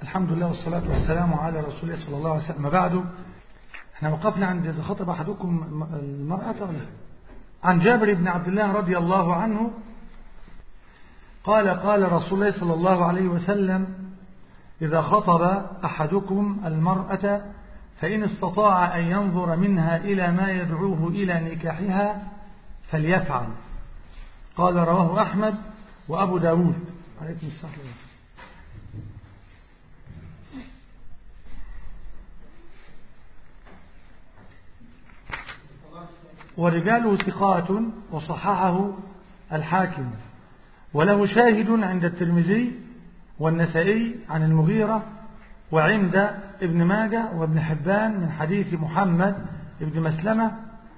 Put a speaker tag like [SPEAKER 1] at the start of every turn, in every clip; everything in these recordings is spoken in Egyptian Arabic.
[SPEAKER 1] الحمد لله والصلاة والسلام على رسول الله صلى الله عليه وسلم بعد احنا وقفنا عند إذا خطب أحدكم المرأة ولا عن جابر بن عبد الله رضي الله عنه قال قال رسول الله صلى الله عليه وسلم إذا خطب أحدكم المرأة فإن استطاع أن ينظر منها إلى ما يدعوه إلى نكاحها فليفعل قال رواه أحمد وأبو داود عليكم السلام ورجاله ثقات وصححه الحاكم وله شاهد عند الترمذي والنسائي عن المغيرة وعند ابن ماجه وابن حبان من حديث محمد ابن مسلمة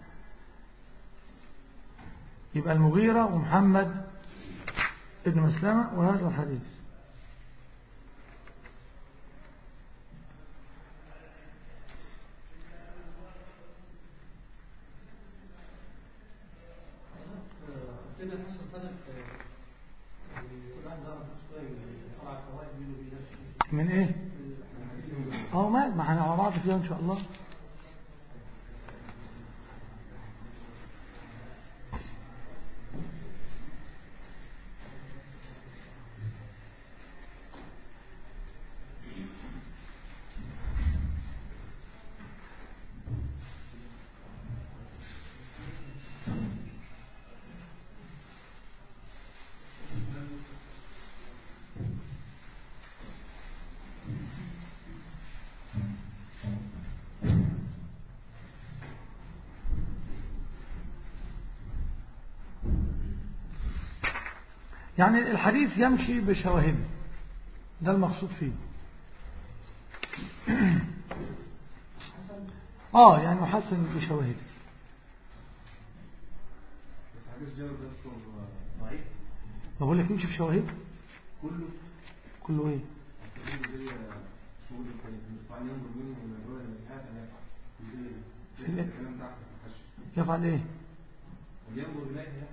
[SPEAKER 1] يبقى المغيرة ومحمد ابن مسلمة وهذا الحديث من ايه اه ما ما احنا مع بعض فيها ان شاء الله يعني الحديث يمشي بشواهده ده المقصود فيه اه يعني محسن بشواهده
[SPEAKER 2] بس حديث جابر ده اصلا ضعيف
[SPEAKER 1] بقول لك يمشي بشواهده
[SPEAKER 2] كله
[SPEAKER 1] كله ايه
[SPEAKER 2] كله زي شغل المستطيعين ينظر منه وما يدعو الى الالحاد ان يفعل زي
[SPEAKER 1] في
[SPEAKER 2] زي
[SPEAKER 1] الإيه؟
[SPEAKER 2] الكلام ده في الحش
[SPEAKER 1] يفعل ايه
[SPEAKER 2] ولينظر اليها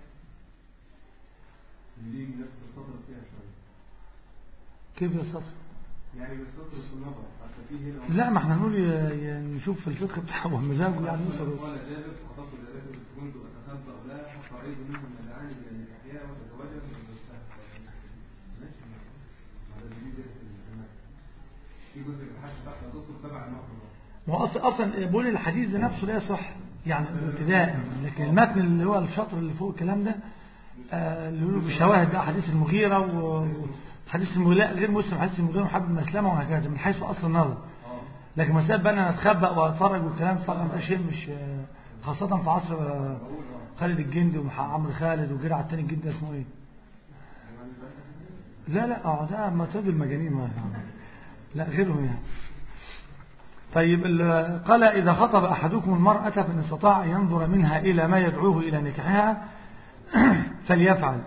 [SPEAKER 2] دي الناس بتستطرد فيها شويه
[SPEAKER 1] كيف يستصل
[SPEAKER 2] يعني بيستطرد في النظر حتى في هنا
[SPEAKER 1] لا ما احنا نقول ي- ي- نشوف في الفقه بتاعه ومزاجه يعني يوصل
[SPEAKER 2] قال جابر خطبت جابر كنت اتخبأ لها حتى رايت منهم من دعاني الى نكاحها وتزوجها فزوجتها ماشي هذا الجديد ده في الإسلام. في جزء في الحش تحت هتدخل تبع النقل
[SPEAKER 1] هو اصلا اصلا بقول الحديث ده نفسه لا يصح يعني ابتداء لكن المتن اللي هو الشطر اللي فوق الكلام ده آه، اللي يقولوا بشواهد بقى حديث المغيرة وحديث المغيرة لا، غير مسلم حديث المغيرة محمد مسلمة وهكذا من حيث اصل النظر لكن مسألة بقى انا اتخبأ واتفرج والكلام طبعا ده شيء مش آه، خاصة في عصر آه، خالد الجندي وعمرو خالد وغير على التاني الجندي اسمه ايه لا لا اه ده معتاد المجانين ما لا غيرهم يعني طيب ال- قال إذا خطب أحدكم المرأة فإن استطاع أن ينظر منها إلى ما يدعوه إلى نكاحها فليفعل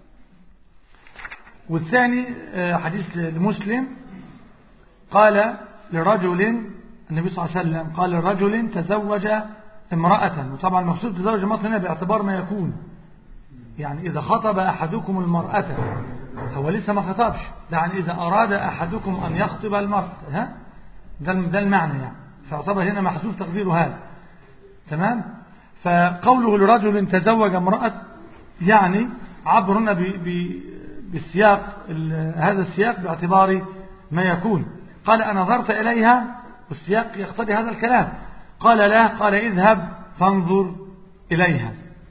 [SPEAKER 1] والثاني آه، حديث لمسلم قال لرجل النبي صلى الله عليه وسلم قال لرجل تزوج امرأة وطبعا المقصود تزوج امرأة هنا باعتبار ما يكون يعني إذا خطب أحدكم المرأة هو لسه ما خطبش يعني إذا أراد أحدكم أن يخطب المرأة ها ده ده المعنى يعني فيعتبر هنا محذوف تقديره هذا تمام فقوله لرجل تزوج امرأة يعني عبرنا ب- ب- بالسياق ال- هذا السياق باعتبار ما يكون قال أنظرت إليها والسياق يقتضي هذا الكلام قال لا قال اذهب فانظر إليها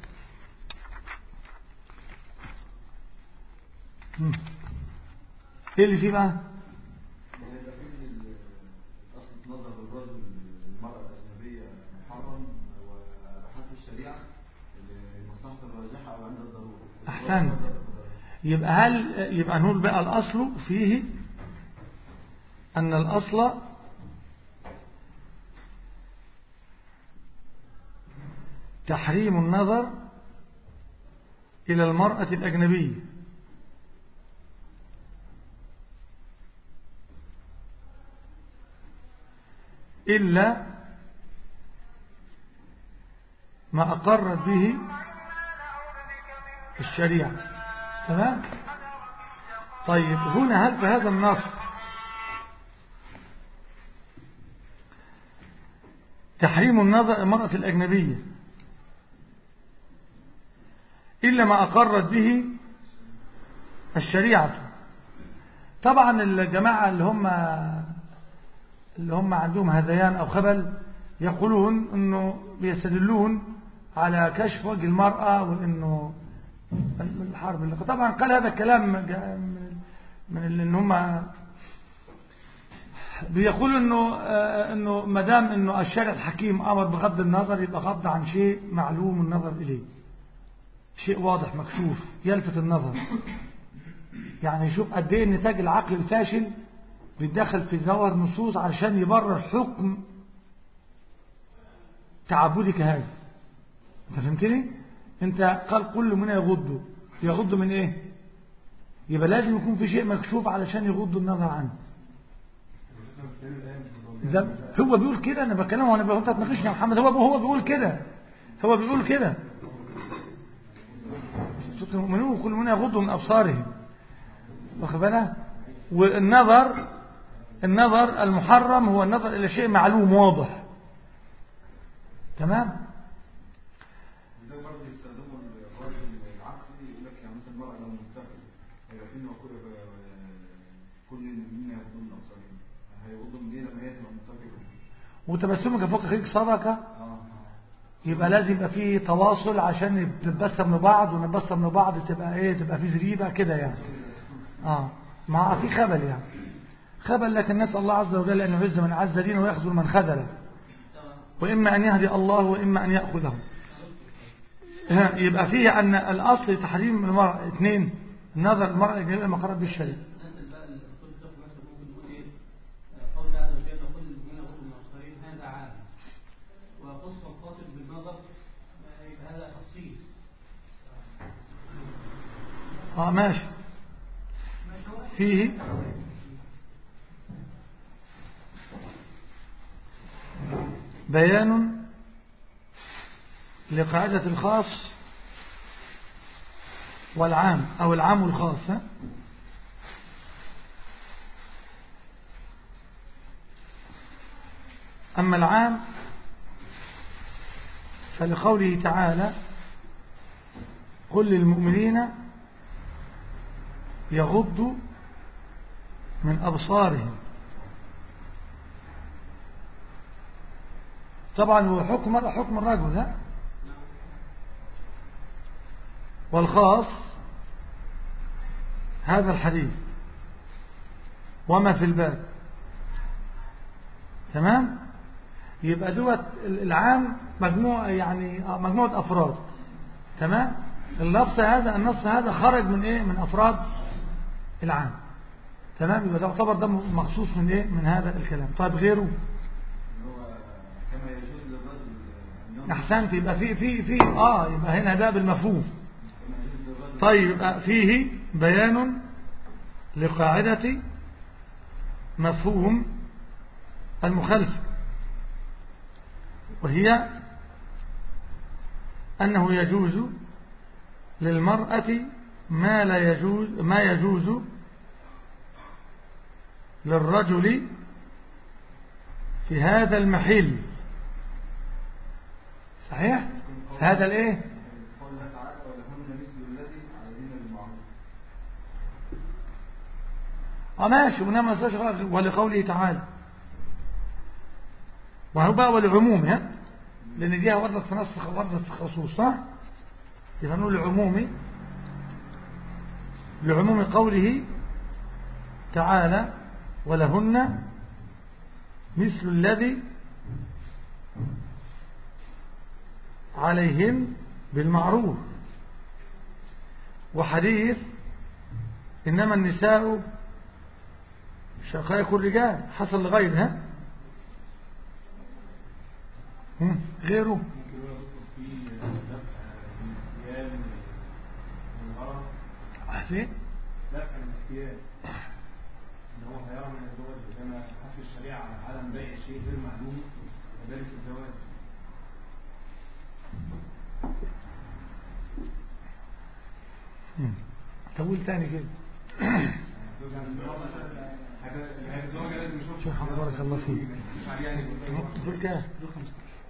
[SPEAKER 1] مم. ايه اللي فيه بقى
[SPEAKER 2] يبقى في اصل نظر الرجل المرأة الأجنبية محرم وحسب الشريعة المصلحة الراجحة أو عند الضرورة
[SPEAKER 1] أحسنت. يبقى هل يبقى نقول بقى الأصل فيه أن الأصل تحريم النظر إلى المرأة الأجنبية إلا ما أقرت به الشريعة تمام طيب هنا هل في هذا النص تحريم النظر المرأة الأجنبية إلا ما أقرت به الشريعة طبعا الجماعة اللي هم اللي هم عندهم هذيان أو خبل يقولون أنه بيستدلون على كشف وجه المرأة وأنه الحرب اللي طبعا قال هذا الكلام من اللي ان هم بيقولوا انه انه ما دام انه الشارع الحكيم امر بغض النظر يبقى غض عن شيء معلوم النظر اليه شيء واضح مكشوف يلفت النظر يعني شوف قد ايه نتاج العقل الفاشل بيتدخل في ظواهر نصوص علشان يبرر حكم تعبدي كهذا انت فهمتني انت قال كل منا يغض يغض من ايه يبقى لازم يكون في شيء مكشوف علشان يغض النظر عنه ده هو بيقول كده انا بكلمه وانا بقول تناقشني يا محمد هو هو بيقول كده هو بيقول كده المؤمنون كل منا يغضوا من ابصارهم واخد بالك والنظر النظر المحرم هو النظر الى شيء معلوم واضح تمام
[SPEAKER 2] ده برضه يستخدموا الراجل العقلي يقول لك يعني مثلا المرأة لو منتقل هيبقى في كل كل المؤمنين يغضون أبصارهم هيغضوا من ايه لما هي تبقى منتقلة
[SPEAKER 1] وتبسمك فوق خيك صدقه
[SPEAKER 2] اه
[SPEAKER 1] يبقى لازم يبقى في تواصل عشان نتبسم لبعض ونتبسم لبعض تبقى ايه تبقى في زريبه كده يعني اه ما في خبل يعني خبل لكن نسال الله عز وجل ان يعز من عز دينه ويخذل من خذله واما ان يهدي الله واما ان ياخذه ها، يبقى فيه ان الاصل تحريم المرأة اثنين النظر المرأة الأجنبية ما قرب بالشريعه
[SPEAKER 3] نسأل بقى الأصول الفقه مثلا ممكن نقول إيه قول عز وجل كل المؤمنين يغضوا من أبصارهم هذا عام وخص الخاطب بالنظر آه، يبقى هذا تخصيص
[SPEAKER 1] اه ماشي فيه بيان لقاعدة الخاص والعام أو العام والخاص ها؟ أما العام فلقوله تعالى قل للمؤمنين يغضوا من أبصارهم طبعا هو حكم حكم الرجل ها والخاص هذا الحديث وما في الباب تمام يبقى دوت العام مجموعة يعني مجموعة أفراد تمام اللفظ هذا النص هذا خرج من ايه من أفراد العام تمام يبقى تعتبر ده مخصوص من ايه من هذا الكلام طيب غيره
[SPEAKER 2] اللي هو كما يجوز للرجل أن ينظر
[SPEAKER 1] احسنت يبقى في في في اه يبقى هنا ده بالمفهوم
[SPEAKER 2] كما يجوز للرجل
[SPEAKER 1] طيب يبقى فيه بيان لقاعدة مفهوم المخالفة وهي أنه يجوز للمرأة ما لا يجوز ما يجوز للرجل في هذا المحل صحيح في هذا الايه
[SPEAKER 2] قال تعالى ولهن مثل الذي عليهن بالمعروف
[SPEAKER 1] اه ماشي ونما استشغل ولقوله تعالى وهو بقى والعموم ها لان دي وردت في نص وردت في خصوص صح يبقى نقول العمومي لعموم قوله تعالى ولهن مثل الذي عليهن بالمعروف وحديث إنما النساء شقائق الرجال حصل لغيرها هم، غيره
[SPEAKER 2] ممكن هو يدخل فيه دفع الاختيال والغرض
[SPEAKER 1] أحسن
[SPEAKER 2] دفع الاختيال ان هو هيرى من الزواج كما حث الشريعه على عدم بيع شيء غير معلوم كذلك الزواج
[SPEAKER 1] هم. طول تاني كده
[SPEAKER 2] الزواج لازم يشوف
[SPEAKER 1] شيخ بارك الله فيك
[SPEAKER 2] يعني
[SPEAKER 1] دول كام؟ دول 15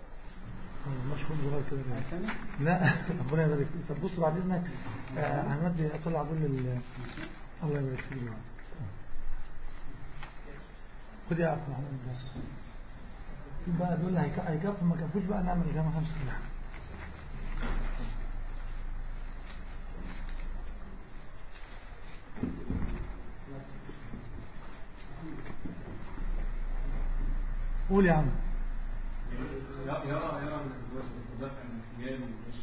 [SPEAKER 1] مشهور صغير كده
[SPEAKER 4] الثاني
[SPEAKER 1] لا ربنا يبارك فيك طب بص بعد اذنك آه، هنودي اطلع دول ال- الله يبارك فيك دلوقتي. خد يا عبد الرحمن ده. في بقى دول هيك- هيكفوا ما كفوش بقى نعمل جامعة خمسة كيلو قول يا عم
[SPEAKER 2] يرى يرى يرى ان الدفع الاحتيال مش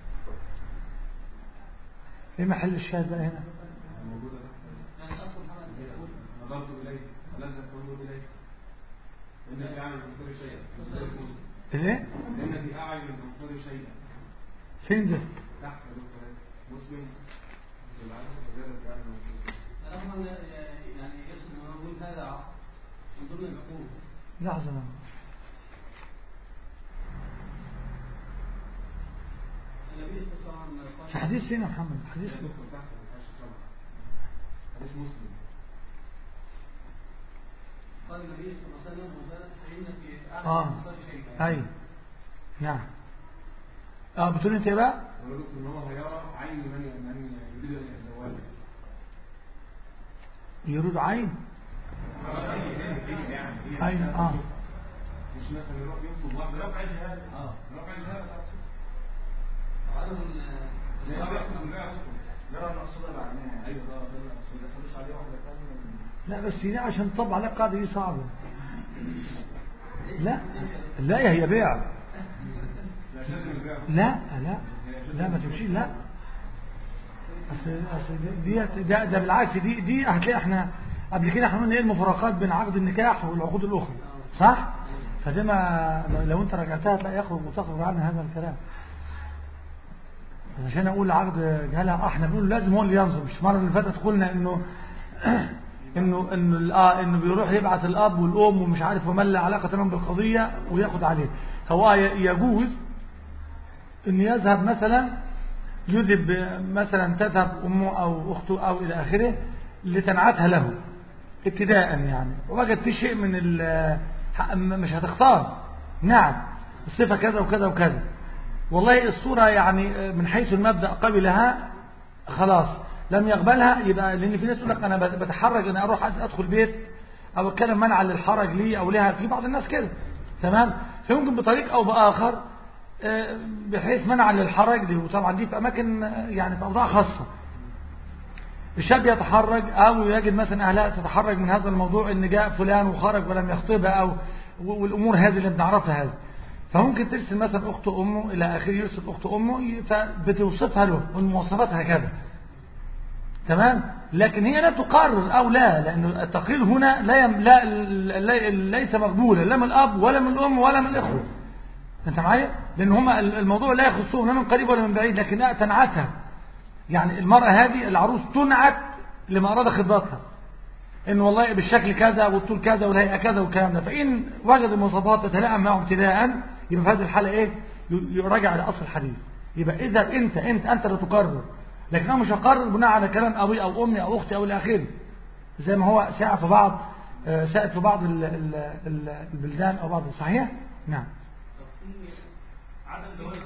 [SPEAKER 1] ايه محل الشاهد بقى هنا
[SPEAKER 2] موجوده تحت
[SPEAKER 3] يعني أصل محمد يقول
[SPEAKER 2] نظرت اليه فلذت قلبه اليه ان في اعين المختار شيئا
[SPEAKER 1] ايه
[SPEAKER 2] ان في اعين المختار شيئا
[SPEAKER 1] فين ده
[SPEAKER 2] تحت دكتور مسلم بالعكس وزيادة في اعين المختار
[SPEAKER 3] رغم أن يعني يقصد أنه يقول هذا من ضمن العقول
[SPEAKER 1] لحظة بقى.
[SPEAKER 3] النبي صلى الله عليه وسلم قال
[SPEAKER 1] في حديث فين يا محمد حديث
[SPEAKER 2] يا دكتور تحت ما فيهاش سبعه حديث مسلم
[SPEAKER 3] قال النبي صلى الله عليه وسلم وزاد فإن في أعلى
[SPEAKER 1] آه.
[SPEAKER 3] الأبصار شيئا
[SPEAKER 1] اي نعم اه بتقول انت ايه بقى
[SPEAKER 2] ولا دكتور ان هو هيرى عين من من يريد ان يتزوجها
[SPEAKER 1] يريد عين
[SPEAKER 2] يعني
[SPEAKER 1] عين اه
[SPEAKER 2] مش مثلا يروح ينصب واحده رفع جهاد اه رفع جهاد
[SPEAKER 3] وعلم
[SPEAKER 2] لا يقصد لا يقصد
[SPEAKER 4] يرى المقصود بعدها
[SPEAKER 2] ايوه ده ده المقصود.
[SPEAKER 4] ما يدخلوش عليه واحدة ثانية
[SPEAKER 1] لا بس هنا عشان تطبق عليك القاعدة دي صعبة لا لا هي بيع
[SPEAKER 2] لا شد البيع
[SPEAKER 1] لا لا لا ما تمشي لا اصل اصل دي دي- ده, ده بالعكس دي دي هتلاقي احنا قبل كده احنا قلنا ايه المفارقات بين عقد النكاح والعقود الاخرى صح فده ما لو انت رجعتها هتلاقي يخرج وتخرج عنها هذا الكلام بس عشان اقول عقد جهالها احنا بنقول لازم هو اللي ينظر مش المره اللي فاتت قلنا انه انه انه ال- اه انه بيروح يبعث الاب والام ومش عارف وما له علاقه تمام بالقضيه وياخد عليه هو ي- يجوز ان يذهب مثلا يذهب مثلا تذهب امه او اخته او الى اخره لتنعتها له ابتداء يعني وجد في شيء من ال- ح- مش هتختار نعم الصفه كذا وكذا وكذا والله الصوره يعني من حيث المبدا قبلها خلاص لم يقبلها يبقى لان في ناس يقول لك انا بتحرج ان اروح عايز ادخل بيت او اتكلم منع للحرج لي او لها في بعض الناس كده تمام فيمكن بطريق او باخر آه، بحيث منع للحرج دي وطبعا دي في اماكن آه، يعني في اوضاع خاصه الشاب يتحرج او يجد مثلا اهلها تتحرج من هذا الموضوع ان جاء فلان وخرج ولم يخطبها او والامور هذه اللي بنعرفها هذه فممكن ترسل مثلا اخت امه الى اخره يرسل اخت امه فبتوصفها له والمواصفات هكذا تمام لكن هي لا تقرر او لا لان التقرير هنا لا, يم لا لا- ليس مقبولا لا من الاب ولا من الام ولا من الاخوه انت معايا لان هما الموضوع لا يخصهم لا من قريب ولا من بعيد لكن لا تنعتها يعني المرأة هذه العروس تنعت لما أراد خطبتها إن والله بالشكل كذا والطول كذا والهيئة كذا والكلام ده فإن وجد المواصفات تتلائم معه ابتداء يبقى في هذه الحالة إيه ي- يراجع على أصل الحديث يبقى إذا أنت أنت أنت اللي تقرر لكن أنا مش هقرر بناء على كلام أبي أو أمي أو أختي أو إلى آخره زي ما هو ساء في بعض آه، ساءت في بعض ال- ال- ال- البلدان أو بعض صحيح؟ نعم
[SPEAKER 3] طب في
[SPEAKER 5] عدم جواز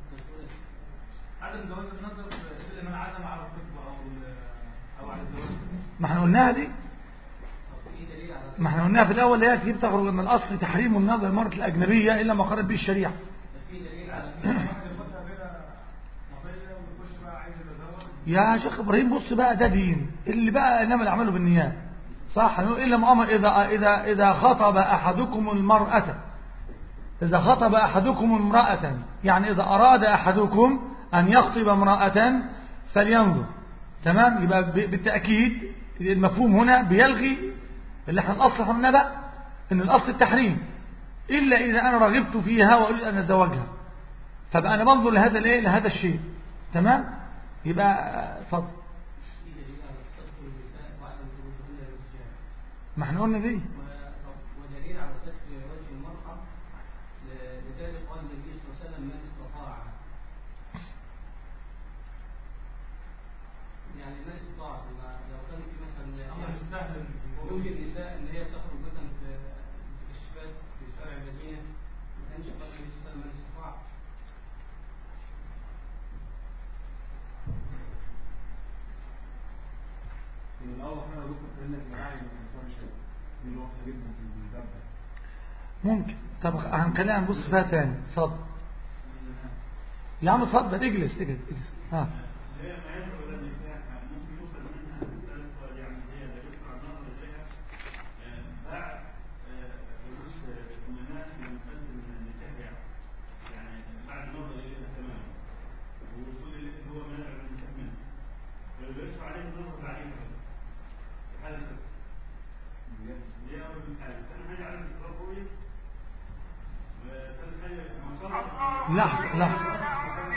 [SPEAKER 5] عدم جواز النظر الا من عزم على الخطبه او ال- او على الزواج
[SPEAKER 1] ما احنا قلناها دي
[SPEAKER 3] طب في دليل على
[SPEAKER 1] ما احنا قلناها في الأول اللي هي دي بتخرج من الأصل تحريم النظر المرأة الأجنبية إلا ما قررت به الشريعة
[SPEAKER 3] طب في دليل على
[SPEAKER 5] واحد ياخدها كده قضيه ويخش بقى عايز يتزوج
[SPEAKER 1] يا شيخ ابراهيم بص بقى ده دين اللي بقى انما الاعمال بالنيات صح الا ما امر اذا اذا اذا خطب احدكم المراه اذا خطب احدكم امراه يعني اذا اراد احدكم ان يخطب امراه فلينظر تمام يبقى ب- بالتاكيد المفهوم هنا بيلغي اللي احنا الاصل احنا قلنا بقى ان الاصل التحريم الا اذا انا رغبت فيها واريد ان اتزوجها فبقى انا بنظر لهذا الايه لهذا الشيء تمام يبقى آه، اتفضل
[SPEAKER 3] في دليل على ستر النساء وعدم خروجهن للرجال
[SPEAKER 1] ما احنا قلنا دي
[SPEAKER 3] و- ودليل على ستر وجه المرأة ل- لذلك قال النبي صلى الله عليه وسلم من استطاع يعني من استطاع لما- لو كان في مثلا
[SPEAKER 5] امر مش سهل
[SPEAKER 3] ممكن النساء ان هي تخرج مثلا في في الشباب في شارع المدينه ما كانش قال النبي صلى الله عليه وسلم من استطاع
[SPEAKER 2] كانك راعي من مسار الشيء دي واضحه جدا في الباب ده
[SPEAKER 1] ممكن طب هنخليها نبص فيها تاني اتفضل يا عم اتفضل اجلس اجلس اجلس ها
[SPEAKER 5] هي ما يدعو الى النكاح ممكن يوصل منها ثلاث يعني هي لا يشرع النظر اليها آه، بعد آه، فلوس آه، من الناس في مساله النكاح يعني يعني بعد النظر اليها تماما والوصول اليه هو مانع من النكاح منها فيشرع عليه النظر بعدين في حاله الخطأ. دي اول حاجه ثاني حاجه على الاضطراب الرؤيه وثالث حاجه من صنع
[SPEAKER 1] لحظة لحظة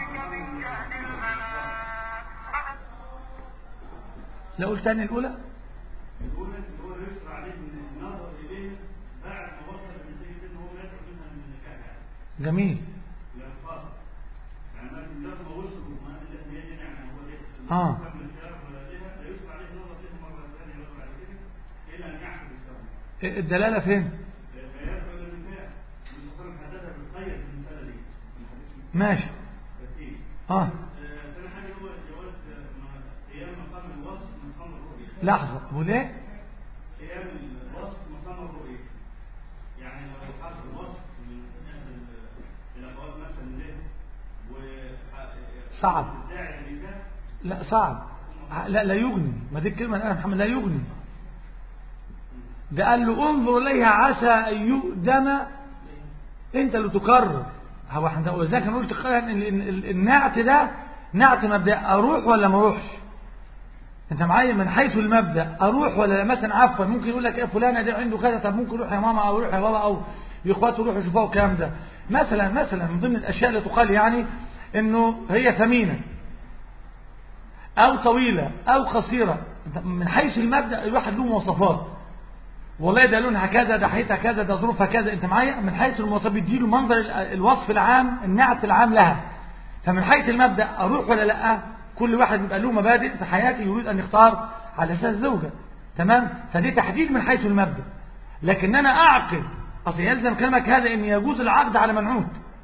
[SPEAKER 1] لا قلت تاني الأولى
[SPEAKER 5] يقول لك هو يشرع عليه من النظر اليه بعد ما وصل لنتيجه ان هو يدعو منها من النكاح يعني
[SPEAKER 1] جميل
[SPEAKER 5] الانفاق يعني ما لما وصل وما ان هي دي يعني هو ايه
[SPEAKER 1] آه.
[SPEAKER 5] قبل الشهر ولا لها لا يشرع عليه النظر لها مره ثانيه ولا بعد كده الا ان يعقد الشهر
[SPEAKER 1] الدلالة فين
[SPEAKER 5] فيدعو الى النكاح المصطلح حددها بالقيد في المساله دي
[SPEAKER 1] ماشي
[SPEAKER 5] ترتيب
[SPEAKER 1] اه
[SPEAKER 5] آه، ثاني حاجه هو جواز آه، ما- قيام مقام الوصف مقام الرؤيه
[SPEAKER 1] لحظة بقول ايه
[SPEAKER 5] قيام الوصف مقام الرؤية يعني لو حصل وصف من أهل الأخوات مثلا له و
[SPEAKER 1] صعب.
[SPEAKER 5] الداعي لله
[SPEAKER 1] لا صعب لا لا يغني ما دي الكلمة الآن محمد لا يغني ده قال له انظر إليها عسى أن يؤدم أنت اللي تقرر هو احنا وذلك انا قلت قال إن ال- ال- النعت ده نعت مبدأ أروح ولا ما أروحش أنت معايا من حيث المبدأ أروح ولا لا مثلا عفوا ممكن يقول لك إيه فلانة دي عنده كذا طب ممكن يروح يا ماما أو يروح يا بابا أو إخواته يروحوا يشوفوها الكلام ده مثلا مثلا من ضمن الأشياء اللي تقال يعني إنه هي ثمينة أو طويلة أو قصيرة أنت من حيث المبدأ الواحد له مواصفات والله ده لونها كذا ده حيتها كذا ده ظروفها كذا انت معايا من حيث المواصفات بيديله منظر ال- الوصف العام النعت العام لها فمن حيث المبدأ أروح ولا لا كل واحد بيبقى له مبادئ في حياته يريد أن يختار على أساس زوجة تمام فدي تحديد من حيث المبدأ لكن أنا أعقد أصل يلزم كلامك هذا أن يجوز العقد على منعوت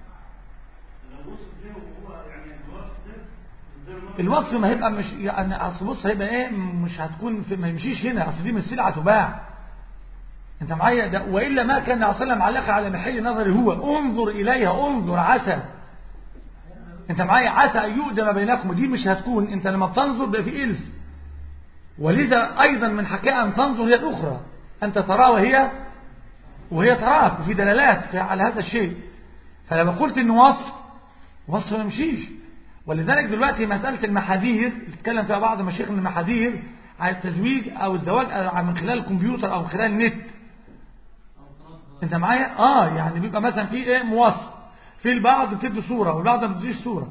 [SPEAKER 5] لو وصف له وهو يعني الوصف ده قدام النظر
[SPEAKER 1] الوصف ما هيبقى مش يعني اصل بص هيبقى ايه مش هتكون في ما يمشيش هنا اصل دي مش سلعه تباع انت معايا ده والا ما كان عليه وسلم علق على محل نظري هو انظر اليها انظر عسى انت معايا عسى ان يؤدم بينكم دي مش هتكون انت لما بتنظر بيبقى في الف ولذا ايضا من حقها ان تنظر هي الاخرى انت تراه وهي وهي تراك وفي دلالات في- على هذا الشيء فلما قلت انه وصف وصف ما يمشيش ولذلك دلوقتي مسألة المحاذير اللي اتكلم فيها بعض مشايخ المحاذير على التزويج او الزواج أو من خلال الكمبيوتر او من خلال النت انت معايا اه يعني بيبقى مثلا في ايه موصف في البعض بتدي صورة والبعض ما بتديش صورة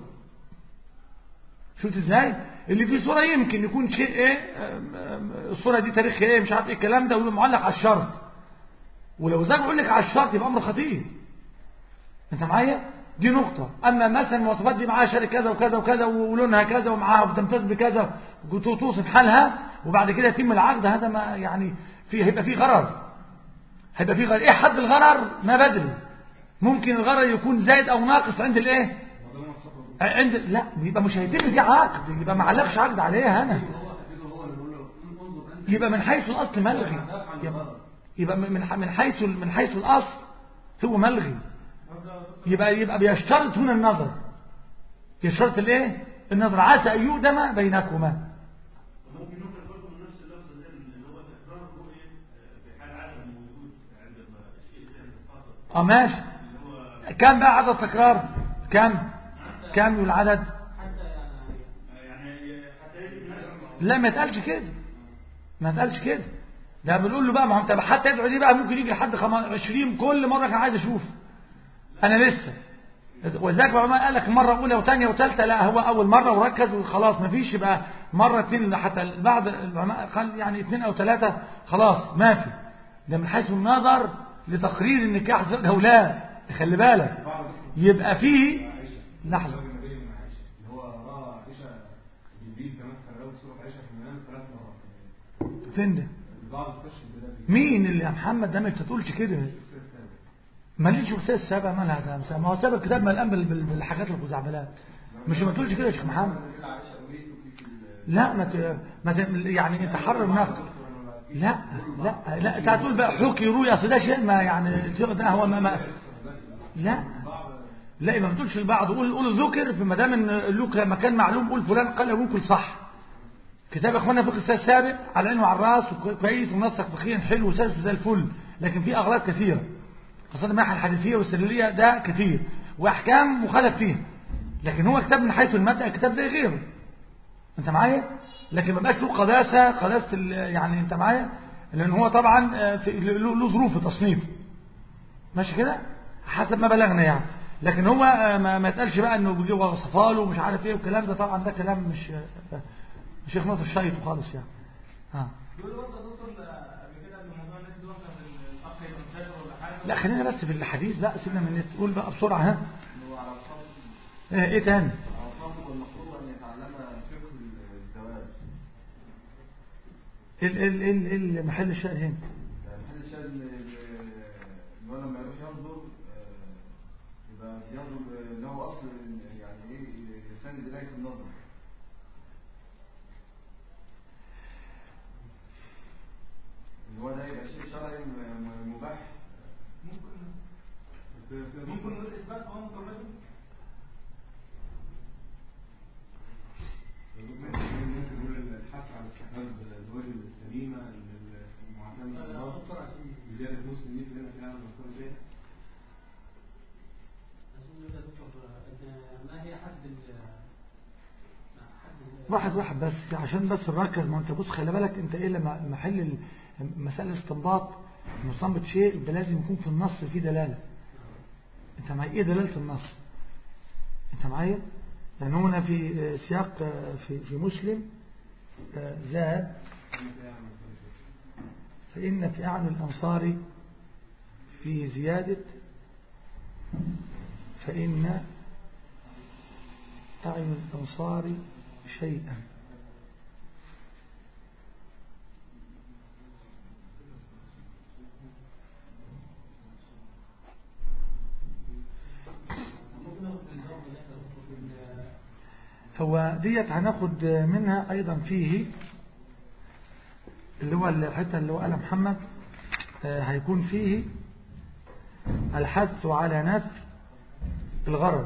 [SPEAKER 1] شفت ازاي اللي فيه صورة يمكن يكون شيء ايه آم، آم، الصورة دي تاريخ ايه مش عارف ايه الكلام ده ويبقى معلق على الشرط ولو زي ما بقول لك على الشرط يبقى امر خطير انت معايا دي نقطة اما مثلا المواصفات دي معاها شركة كذا وكذا وكذا ولونها كذا ومعاها بتمتاز بكذا وتوصف حالها وبعد كده يتم العقد هذا ما يعني في هيبقى فيه غرر هيبقى فيه غرر ايه حد الغرر ما بدري ممكن الغرر يكون زايد او ناقص عند الايه
[SPEAKER 2] وده مقصود
[SPEAKER 1] عند لا يبقى مش هيتم دي عقد يبقى ما علقش عقد عليها انا
[SPEAKER 2] هو كده هو اللي بيقول له انظر انت
[SPEAKER 1] يبقى من حيث الاصل ملغي يبقى- يبقى من من حيث من حيث الاصل هو ملغي يبقى يبقى بيشترط هنا النظر يشترط الايه النظر عسى ان يؤدم بينكما
[SPEAKER 5] ممكن نخرج برضه من نفس اللفظ ده اللي هو تكرار الرؤية آه، في حال عدم الوجود عند الشيء ده الخاطر
[SPEAKER 1] اه ماشي
[SPEAKER 5] اللي هو
[SPEAKER 1] كم بقى عدد تكرار كم كم العدد
[SPEAKER 3] حتى يعني
[SPEAKER 5] يعني حتى يجب نقل
[SPEAKER 1] لا ما يتقالش كده ما يتقالش كده ده بنقول له بقى ما هو انت حتى يدعو دي بقى ممكن يجي لحد 20 كل مره كان عايز اشوف انا لسه ولذلك العلماء قال لك مره اولى وثانيه وثالثه لا هو اول مره وركز وخلاص ما فيش يبقى مره اثنين حتى بعض العلماء قال يعني اثنين او ثلاثه خلاص ما في ده من حيث النظر لتقرير النكاح زوج او لا خلي بالك يبقى فيه
[SPEAKER 2] عائشة
[SPEAKER 1] لحظه
[SPEAKER 2] الزوج النبي من عائشة اللي هو رأى عائشة جبريل كمان كان راوي صورة عائشة في المنام ثلاث مرات
[SPEAKER 1] فين ده
[SPEAKER 2] البعض استشهد بده في
[SPEAKER 1] مين اللي يا محمد ده ما انت تقولش كده
[SPEAKER 2] التفسير الثاني
[SPEAKER 1] ماليش شخصيه السابع مالها سامسة ما هو سابق الكتاب ملقان بال- بال- بالحاجات الخزعبلات مش ما تقولش كده يا شيخ محمد
[SPEAKER 2] عائشة أريد في ال-
[SPEAKER 1] لا ما ت... ما ت... يعني انت حرر نفسك لا لا لا انت هتقول بقى حكي روي اصل ده شيء ما يعني ده هو ما, ما لا لا ما بتقولش البعض قول قول ذكر في ما دام ان له مكان معلوم قول فلان قال ممكن صح كتاب اخواننا فقه السنه السابق على عينه وعلى الراس وكويس ومنسق فقهيا حلو وسلس زي الفل لكن في اغلاط كثيره خاصه الناحيه الحديثيه والسلوليه ده كثير واحكام مخالف فيها لكن هو كتاب من حيث المبدا كتاب زي غيره انت معايا لكن ما بقاش له قداسه قداسه ال- يعني انت معايا لان هو طبعا آه، في- له له ظروف في تصنيفه ماشي كده حسب ما بلغنا يعني لكن هو آه، ما, ما يتقالش بقى انه بيجي وصفها له ومش عارف ايه والكلام ده طبعا ده كلام مش آه، مش يخنط الشيط خالص يعني ها
[SPEAKER 3] بيقولوا برضه يا دكتور قبل كده ان موضوع النت ده مثلا الاخ يبقى مسافر ولا حاجه
[SPEAKER 1] لا خلينا بس في الحديث بقى سيبنا من النت قول بقى بسرعه ها
[SPEAKER 4] اللي هو على الفرض
[SPEAKER 1] آه، ايه تاني
[SPEAKER 4] على الفرض والمفروض ان يتعلم فقه الزواج
[SPEAKER 1] ال ال ال ال محل الشاهد هنا
[SPEAKER 4] يعني محل الشاهد ان إن هو لما يروح ينظر آه، يبقى بينظر اللي هو اصل يعني ايه يساند اليه في النظر ان هو ده يبقى شيء شرعي م- م- مباح
[SPEAKER 3] ممكن نقول اثبات هو ممكن رجل
[SPEAKER 2] ممكن نقول الحث على استحباب الزواج السليمه المعتمده
[SPEAKER 3] يا
[SPEAKER 2] بالله
[SPEAKER 3] دكتور عشان
[SPEAKER 2] زياده مسلم دي لنا فيها المسألة دي
[SPEAKER 3] عشان نقول يا دكتور إن ما هي حد ال حد ال-
[SPEAKER 1] واحد واحد بس عشان بس نركز ما انت بص خلي بالك انت ايه لما محل ال- مسألة استنباط مستنبط شيء ده لازم يكون في النص فيه دلالة انت معايا ايه دلالة النص انت معايا يعني هنا في آه، سياق آه، في في مسلم آه، زاد
[SPEAKER 2] لنا فيها المسألة دي
[SPEAKER 1] فإن في أعلى الأنصار في زيادة فإن أعين الأنصار شيئا
[SPEAKER 3] ممكن ناخد الجواب ده يا دكتور من-
[SPEAKER 1] هو ديت هناخد منها أيضا فيه اللي هو الحتة اللي هو قال محمد آه، هيكون فيه الحث على نفي الغرض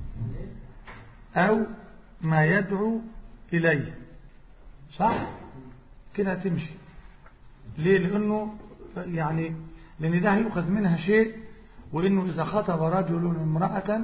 [SPEAKER 1] أو ما يدعو إليه صح؟ كده تمشي ليه؟ لأنه يعني لأن ده هيؤخذ منها شيء وإنه إذا خطب رجل امرأة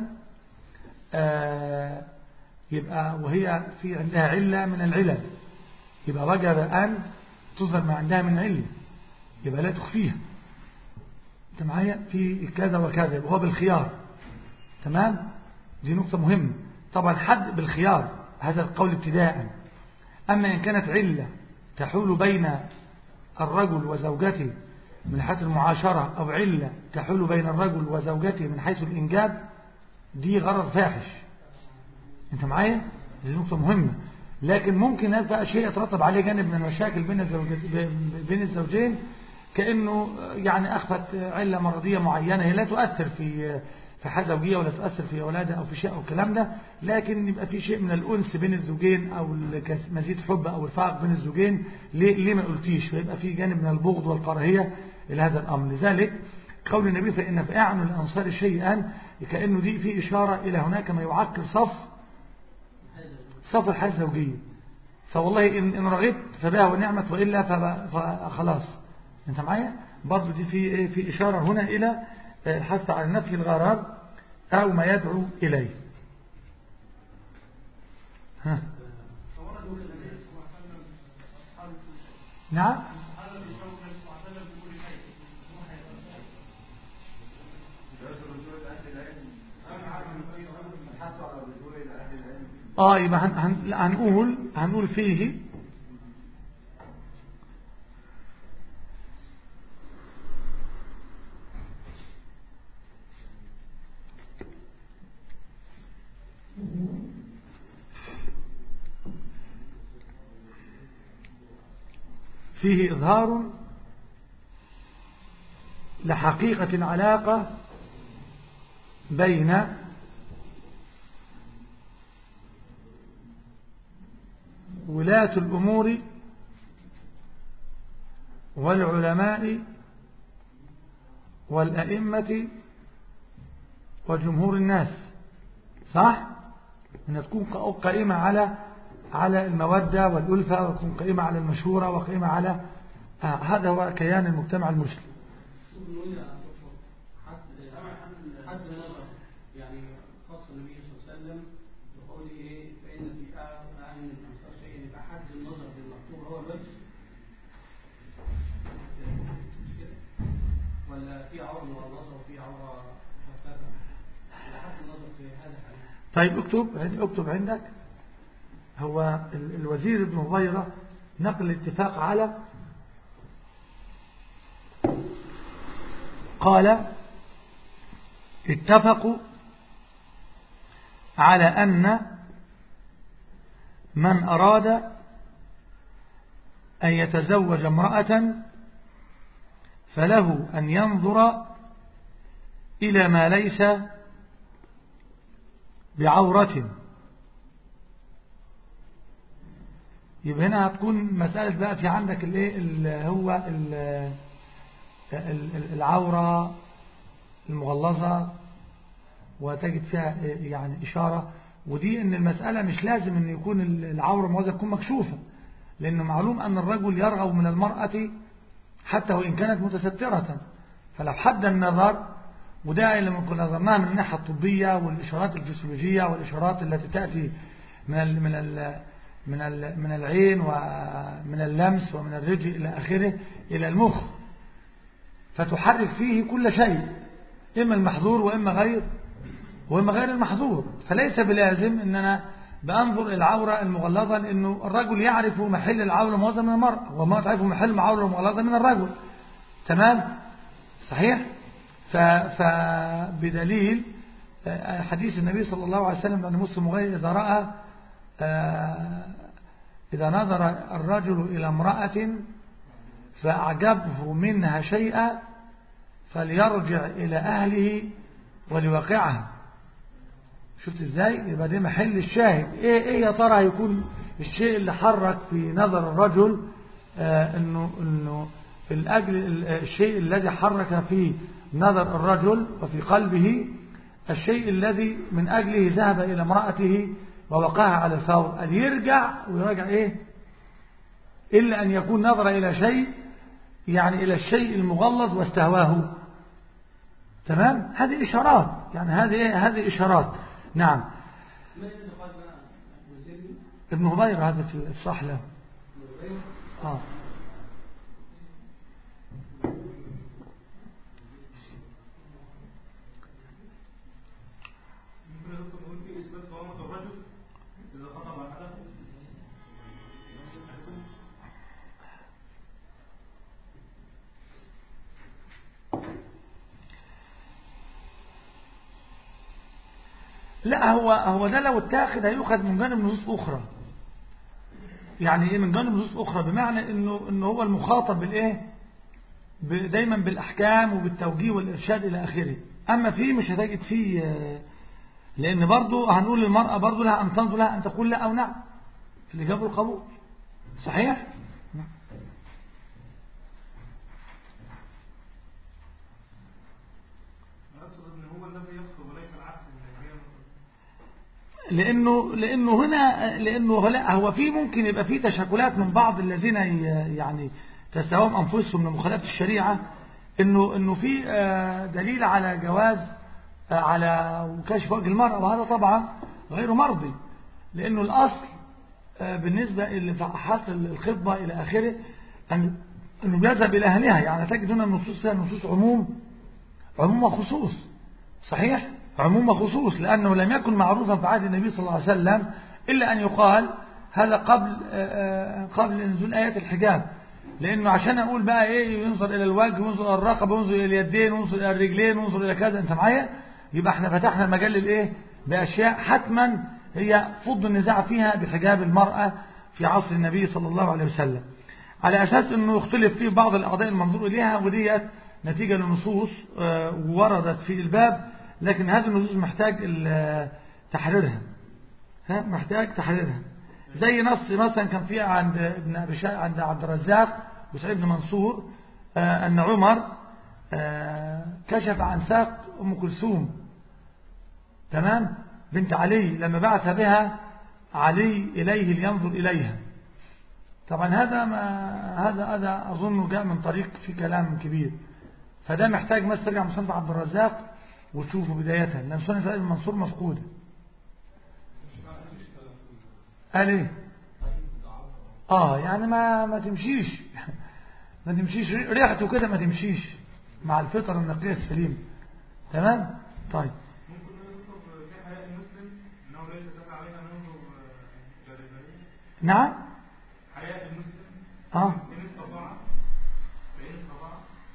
[SPEAKER 1] آه يبقى وهي في عندها علة من العلل يبقى وجب أن تظهر ما عندها من علة يبقى لا تخفيها انت معايا في كذا وكذا وهو بالخيار تمام دي نقطة مهمة طبعا حد بالخيار هذا القول ابتداء أما إن كانت علة تحول بين الرجل وزوجته من حيث المعاشرة أو علة تحول بين الرجل وزوجته من حيث الإنجاب دي غرض فاحش انت معايا دي نقطة مهمة لكن ممكن يبقى شيء يترتب عليه جانب من المشاكل بين الزوجين بين الزوجين كأنه يعني أخفت علة مرضية معينة هي لا تؤثر في في حياة زوجية ولا تؤثر في أولادها أو في شيء أو الكلام ده لكن يبقى في شيء من الأنس بين الزوجين أو مزيد حب أو رفاق بين الزوجين ليه, ليه ما قلتيش فيبقى في جانب من البغض والكراهية إلى هذا الأمر لذلك قول النبي فإن في أعين الأنصار شيئا كأنه دي في إشارة إلى هناك ما يعكر صف صف الحياة الزوجية فوالله إن, إن رغبت فبها ونعمت وإلا فب- فخلاص أنت معايا برضو دي في إيه؟ في إشارة هنا إلى الحث على نفي الغرار أو ما يدعو إليه ها
[SPEAKER 5] فورد يقول النبي صلى الله عليه وسلم اصحاب
[SPEAKER 1] نعم
[SPEAKER 5] هذا بيشوف النبي صلى الله عليه وسلم بيقول شيء مو هيبقى
[SPEAKER 4] درس الرجوع إلى أهل العلم الحث على الرجوع إلى أهل العلم
[SPEAKER 1] آه يبقى هن هن لا، هنقول هنقول فيه فيه إظهار لحقيقة العلاقة بين ولاة الأمور والعلماء والأئمة وجمهور الناس صح؟ أن تكون قائمة على على المودة والألفة وتكون قائمة على المشورة وقائمة على آه هذا هو كيان المجتمع المسلم
[SPEAKER 3] نقول يا دكتور حد حد نظر يعني خاص النبي صلى الله عليه وسلم بقوله ايه فان في اعين الانصار شيء يبقى حد النظر بالمكتوب هو الوجه مش كده؟ ولا في عوره مغلظه وفي عوره مخففه ولا حد النظر في هذا الحديث
[SPEAKER 1] طيب اكتب عند- اكتب عندك هو ال- الوزير ابن هبيرة نقل الاتفاق على قال اتفقوا على أن من أراد أن يتزوج امرأة فله أن ينظر إلى ما ليس بعورة يبقى هنا هتكون مسألة بقى في عندك الايه اللي هو ال- ال- ال- العورة المغلظة وتجد فيها يعني إشارة ودي ان المسألة مش لازم ان يكون العورة المغلظة تكون مكشوفة لأنه معلوم أن الرجل يرغب من المرأة حتى وإن كانت متسترة فلو حد النظر وده اللي ممكن نظرناها من الناحية الطبية والإشارات الفسيولوجية والإشارات التي تأتي من ال من ال من ال من العين ومن اللمس ومن الرجل إلى آخره إلى المخ فتحرك فيه كل شيء إما المحظور وإما غير وإما غير المحظور فليس بلازم أن أنا بأنظر إلى العورة المغلظة لأنه الرجل يعرف محل العورة المغلظة من المرأة وما تعرف محل العورة المغلظة من الرجل تمام صحيح ف- فبدليل آه، حديث النبي صلى الله عليه وسلم أن مسلم غير إذا رأى آه، إذا نظر الرجل إلى امرأة فأعجبه منها شيئا فليرجع إلى أهله وليوقعها شفت ازاي يبقى ده محل الشاهد ايه ايه يا ترى هيكون الشيء اللي حرك في نظر الرجل آه انه انه الاجل ال- الشيء الذي حرك في نظر الرجل وفي قلبه الشيء الذي من اجله ذهب الى امراته ووقعها على الفور ان يرجع ويراجع ايه الا ان يكون نظر الى شيء يعني الى الشيء المغلظ واستهواه تمام هذه اشارات يعني هذه إيه؟ هذه اشارات نعم
[SPEAKER 3] ما الذي قال بقى وزيري
[SPEAKER 1] ابن هبير هذا في الصح له آه.
[SPEAKER 5] ممكن يا دكتور نقول في اثبات صوامة الرجل اذا خطب احده
[SPEAKER 1] لا هو هو ده لو اتاخد هيؤخذ من جانب نصوص اخرى يعني ايه من جانب نصوص اخرى بمعنى انه انه هو المخاطب بالايه ب- دايما بالاحكام وبالتوجيه والارشاد الى اخره اما فيه مش هتجد فيه آه، لان برضو هنقول للمرأة برضو لها ان تنظر لها ان تقول لا او نعم في الاجابه والقبول صحيح
[SPEAKER 5] انا اقصد ان هو الذي يخطب وليس العكس من الرجال
[SPEAKER 1] لانه لانه هنا لانه لا هو في ممكن يبقى في تشكلات من بعض الذين ي- يعني تستوهم انفسهم من مخالفه الشريعه انه انه في آه، دليل على جواز آه، على كشف وجه المراه وهذا طبعا غير مرضي لانه الاصل آه، بالنسبه لحالة الخطبه الى اخره ان انه بيذهب الى اهلها يعني تجد هنا النصوص فيها نصوص عموم عموم وخصوص صحيح عموم وخصوص لأنه لم يكن معروفا في عهد النبي صلى الله عليه وسلم إلا أن يقال هذا قبل آه، آه، قبل نزول آيات الحجاب لأنه عشان أقول بقى إيه ينظر إلى الوجه وينظر إلى الرقبة وينظر إلى اليدين وينظر إلى الرجلين وينظر إلى كذا أنت معايا يبقى احنا فتحنا المجال للإيه بأشياء حتما هي فض النزاع فيها بحجاب المرأة في عصر النبي صلى الله عليه وسلم على أساس أنه يختلف فيه بعض الأعضاء المنظور إليها وديت نتيجة لنصوص آه، وردت في الباب لكن هذه النصوص محتاج ال- تحريرها ها محتاج تحريرها زي نص مثلا كان في عند ابن أبي شا- عند عبد الرزاق وسعيد بن منصور آه، أن عمر آه، كشف عن ساق أم كلثوم تمام بنت علي لما بعث بها علي إليه لينظر إليها طبعا هذا ما هذا هذا أظن جاء من طريق في كلام كبير فده محتاج بس ترجع مصنف عبد الرزاق وتشوفه بداية لأن سنة سعيد بن منصور مفقودة قال ايه اه يعني ما ما تمشيش ما تمشيش ريحته كده ما تمشيش مع الفطر النقية السليمة تمام طيب
[SPEAKER 5] ممكن نطلب في حياء المسلم انه ليس دل عليها منذ جاذبيه
[SPEAKER 1] نعم
[SPEAKER 5] حياء المسلم
[SPEAKER 1] اه
[SPEAKER 5] ان استطاع فان استطاع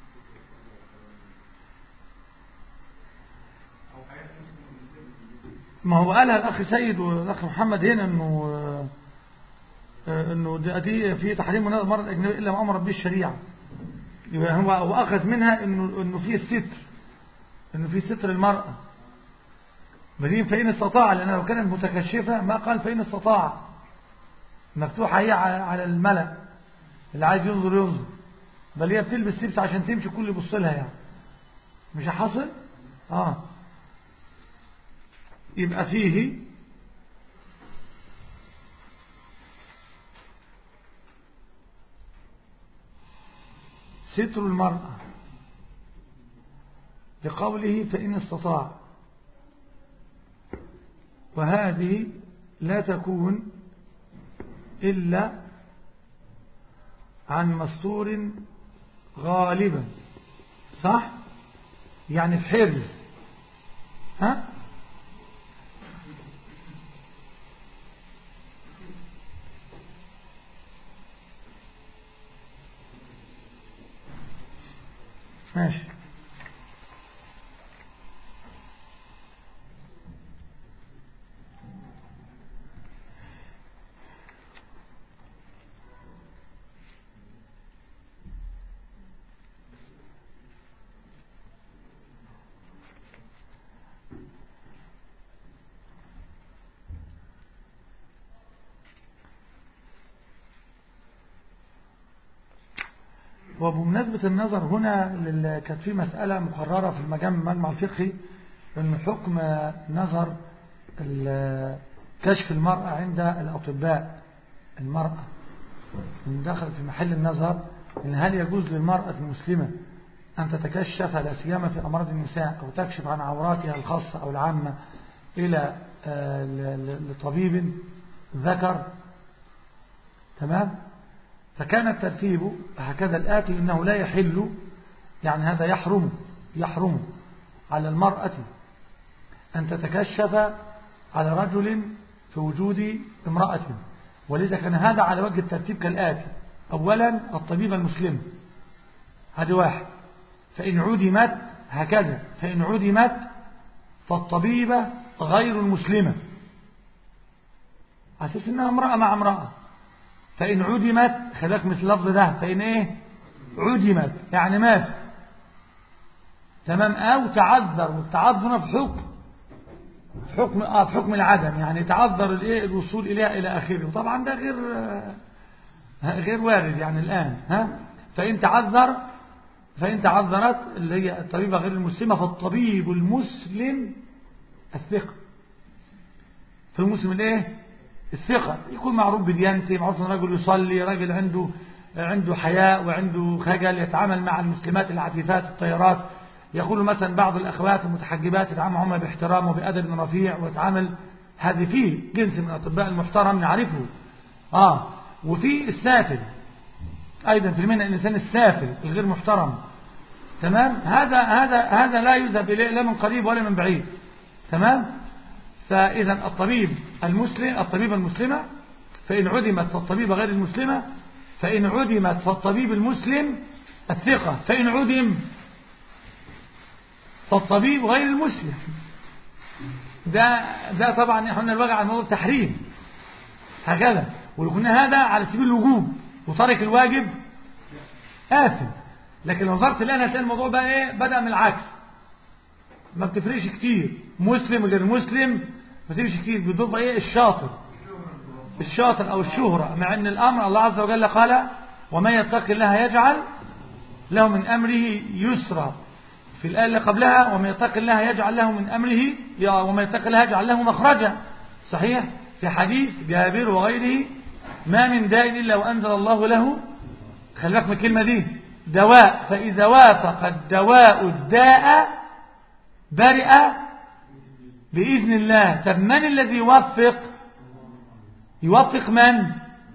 [SPEAKER 5] او حياء المسلم والمسلم
[SPEAKER 1] ما هو قالها الأخ سيد والأخ محمد هنا أنه آه، أنه دي- دي في تحريم مناظر المرأة الأجنبية إلا ما أمرت به الشريعة يبقى هو هو أخذ منها أنه أنه في الستر أنه في ستر المرأة بدين فإن استطاع لأن لو كانت متكشفة ما قال فإن استطاع مفتوحة هي على على الملأ اللي عايز ينظر ينظر بل هي بتلبس لبس عشان تمشي كل يبص لها يعني مش حاصل اه يبقى فيه ستر المرأة لقوله فإن استطاع وهذه لا تكون إلا عن مستور غالبا صح يعني في حرز ها ماشي وبمناسبة النظر هنا لل- كانت في مسألة مقررة في المجمع المجمع الفقهي أن حكم نظر ال- كشف المرأة عند الأطباء المرأة من دخل في محل النظر إن هل يجوز للمرأة المسلمة أن تتكشف لا سيما في أمراض النساء أو تكشف عن عوراتها الخاصة أو العامة إلى آه، ل- ل- لطبيب ذكر تمام فكان الترتيب هكذا الآتي إنه لا يحل يعني هذا يحرم يحرم على المرأة أن تتكشف على رجل في وجود امرأة ولذا كان هذا على وجه الترتيب كالآتي أولا الطبيبة المسلمة هذه واحد فإن عدمت هكذا فإن عدمت فالطبيبة غير المسلمة على أساس إنها امرأة مع امرأة فإن عدمت خلاك مثل اللفظ ده فإن إيه عدمت يعني مات تمام أو تعذر والتعذر في حكم في حكم آه في حكم العدم يعني تعذر الايه الوصول اليها الى اخره وطبعا ده غير آه، غير وارد يعني الان ها فان تعذر فان تعذرت اللي هي الطبيبه غير المسلمه فالطبيب المسلم الثقه في المسلم الايه الثقه يكون معروف بديانته معروف ان رجل يصلي راجل عنده عنده حياء وعنده خجل يتعامل مع المسلمات العفيفات الطيرات يقول مثلا بعض الأخوات المتحجبات يتعامل معهم باحترام وبأدب رفيع ويتعامل هذه فيه جنس من الأطباء المحترم نعرفه آه وفي السافل أيضا في المنى الإنسان السافل الغير محترم تمام هذا هذا هذا لا يذهب إليه لا من قريب ولا من بعيد تمام فإذا الطبيب المسلم الطبيبة المسلمة فإن عدمت فالطبيبة غير المسلمة فإن عدمت فالطبيب المسلم الثقة فإن عدم فالطبيب غير المسلم ده ده طبعا احنا نبغى على موضوع التحريم هكذا ويكون هذا على سبيل الوجوب وترك الواجب آثم لكن لو نظرت الآن هتلاقي الموضوع بقى ايه بدأ من العكس ما بتفرقش كتير مسلم غير مسلم ما بتفرقش كتير بيضيف ايه الشاطر الشاطر او الشهرة مع ان الامر الله عز وجل قال ومن يتق الله يجعل له من أمره يسرا في الآية اللي قبلها ومن يتق الله يجعل له من أمره يا ومن يتق الله يجعل له مخرجا صحيح في حديث جابر وغيره ما من داء إلا وأنزل الله له خلي بالك من الكلمة دي دواء فإذا وافق الدواء الداء برئ بإذن الله طب من الذي يوفق يوفق من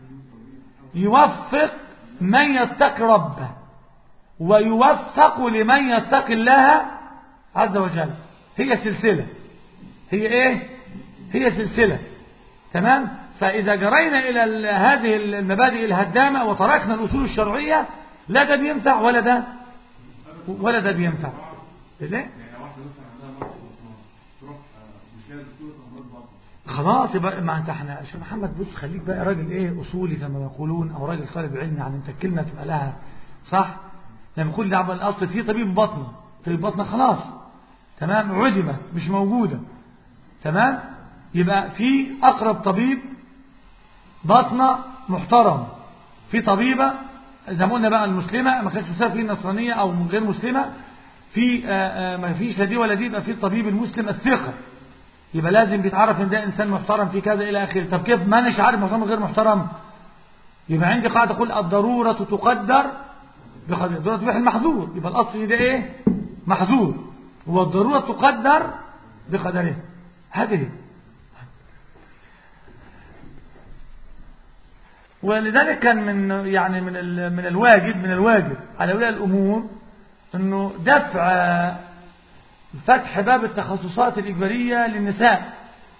[SPEAKER 1] يوفق من يتقي ربه ويوفق لمن يتقي الله عز وجل هي سلسلة هي ايه هي سلسلة تمام فإذا جرينا إلى ال- هذه المبادئ الهدامة وتركنا الأصول الشرعية لا ده بينفع ولا ده ولا ده بينفع ليه؟
[SPEAKER 2] يعني واحده مثلا عندها مرض بطنها تروح آه، مش لاقي دكتور امراض بطن
[SPEAKER 1] خلاص يبقى ما انت احنا عشان محمد بص خليك بقى راجل ايه اصولي كما يقولون او راجل طالب علم يعني انت الكلمه تبقى لها صح لما يقول لي الاصل في طبيب بطنه طبيب بطنه خلاص تمام عدمت مش موجوده تمام يبقى في اقرب طبيب بطنه محترم في طبيبه زي ما قلنا بقى المسلمه ما كانش مسافر فيه النصرانيه او غير مسلمه في آه، آه، ما فيش لا دي ولا دي يبقى في الطبيب المسلم الثقه يبقى لازم بيتعرف ان ده انسان محترم في كذا الى اخره طب كيف ما اناش عارف محترم غير محترم يبقى عندي قاعده تقول الضروره تقدر بقدر الضروره تبيح المحظور يبقى الاصل ده ايه محظور والضروره تقدر بقدره هذه ولذلك كان من يعني من ال- من الواجب من الواجب على اولياء الامور انه دفع فتح باب التخصصات الإجبارية للنساء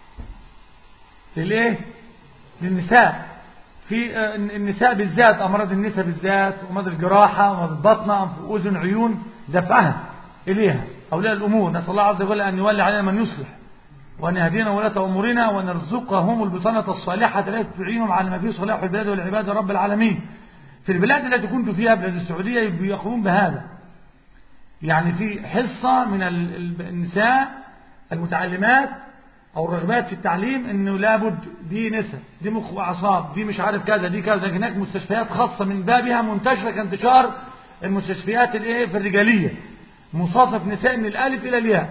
[SPEAKER 1] للإيه؟ للنساء في آه، النساء بالذات أمراض النساء بالذات أمراض الجراحة أمراض البطنة أنف أذن عيون دفعها إليها أولياء الأمور نسأل الله عز وجل أن يولي علينا من يصلح وأن يهدينا ولاة أمورنا وأن يرزقهم البطانة الصالحة التي تعينهم على ما فيه صلاح البلاد والعباد رب العالمين في البلاد التي كنت فيها بلاد السعودية يقومون بهذا يعني في حصة من ال- ال- النساء المتعلمات أو الرغبات في التعليم أنه لابد دي نساء دي مخ وأعصاب دي مش عارف كذا دي كذا هناك مستشفيات خاصة من بابها منتشرة كانتشار المستشفيات الايه في الرجالية مصاصف نساء من الألف إلى الياء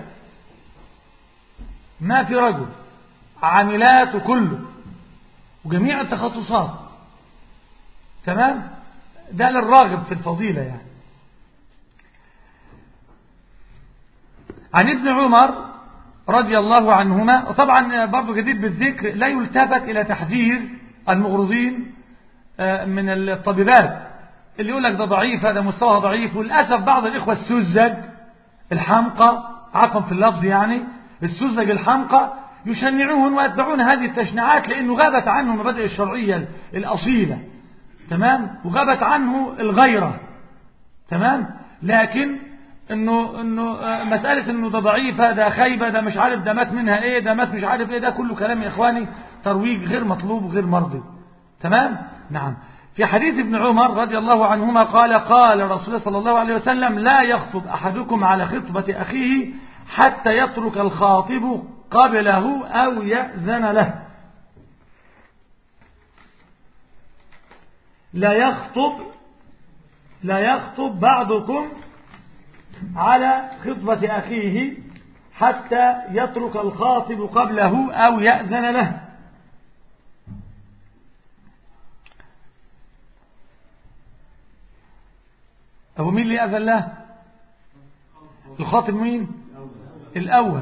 [SPEAKER 1] ما في رجل عاملات وكله وجميع التخصصات تمام ده للراغب في الفضيلة يعني عن ابن عمر رضي الله عنهما وطبعا برضو جديد بالذكر لا يلتفت إلى تحذير المغرضين آه، من الطبيبات اللي يقول لك ده ضعيف هذا مستوى ضعيف وللأسف بعض الإخوة السذج الحمقى عفوا في اللفظ يعني السذج الحمقى يشنعون ويتبعون هذه التشنيعات لأنه غابت عنه المبادئ الشرعية الأصيلة تمام وغابت عنه الغيرة تمام لكن انه انه آه، مساله انه ده ضعيفه ده خايبه ده مش عارف ده مات منها ايه ده مات مش عارف ايه ده كله كلام يا اخواني ترويج غير مطلوب وغير مرضي تمام نعم في حديث ابن عمر رضي الله عنهما قال قال رسول الله صلى الله عليه وسلم لا يخطب احدكم على خطبه اخيه حتى يترك الخاطب قبله او ياذن له لا يخطب لا يخطب بعضكم على خطبة أخيه حتى يترك الخاطب قبله أو يأذن له أبو مين اللي يأذن له الخاطب مين الأول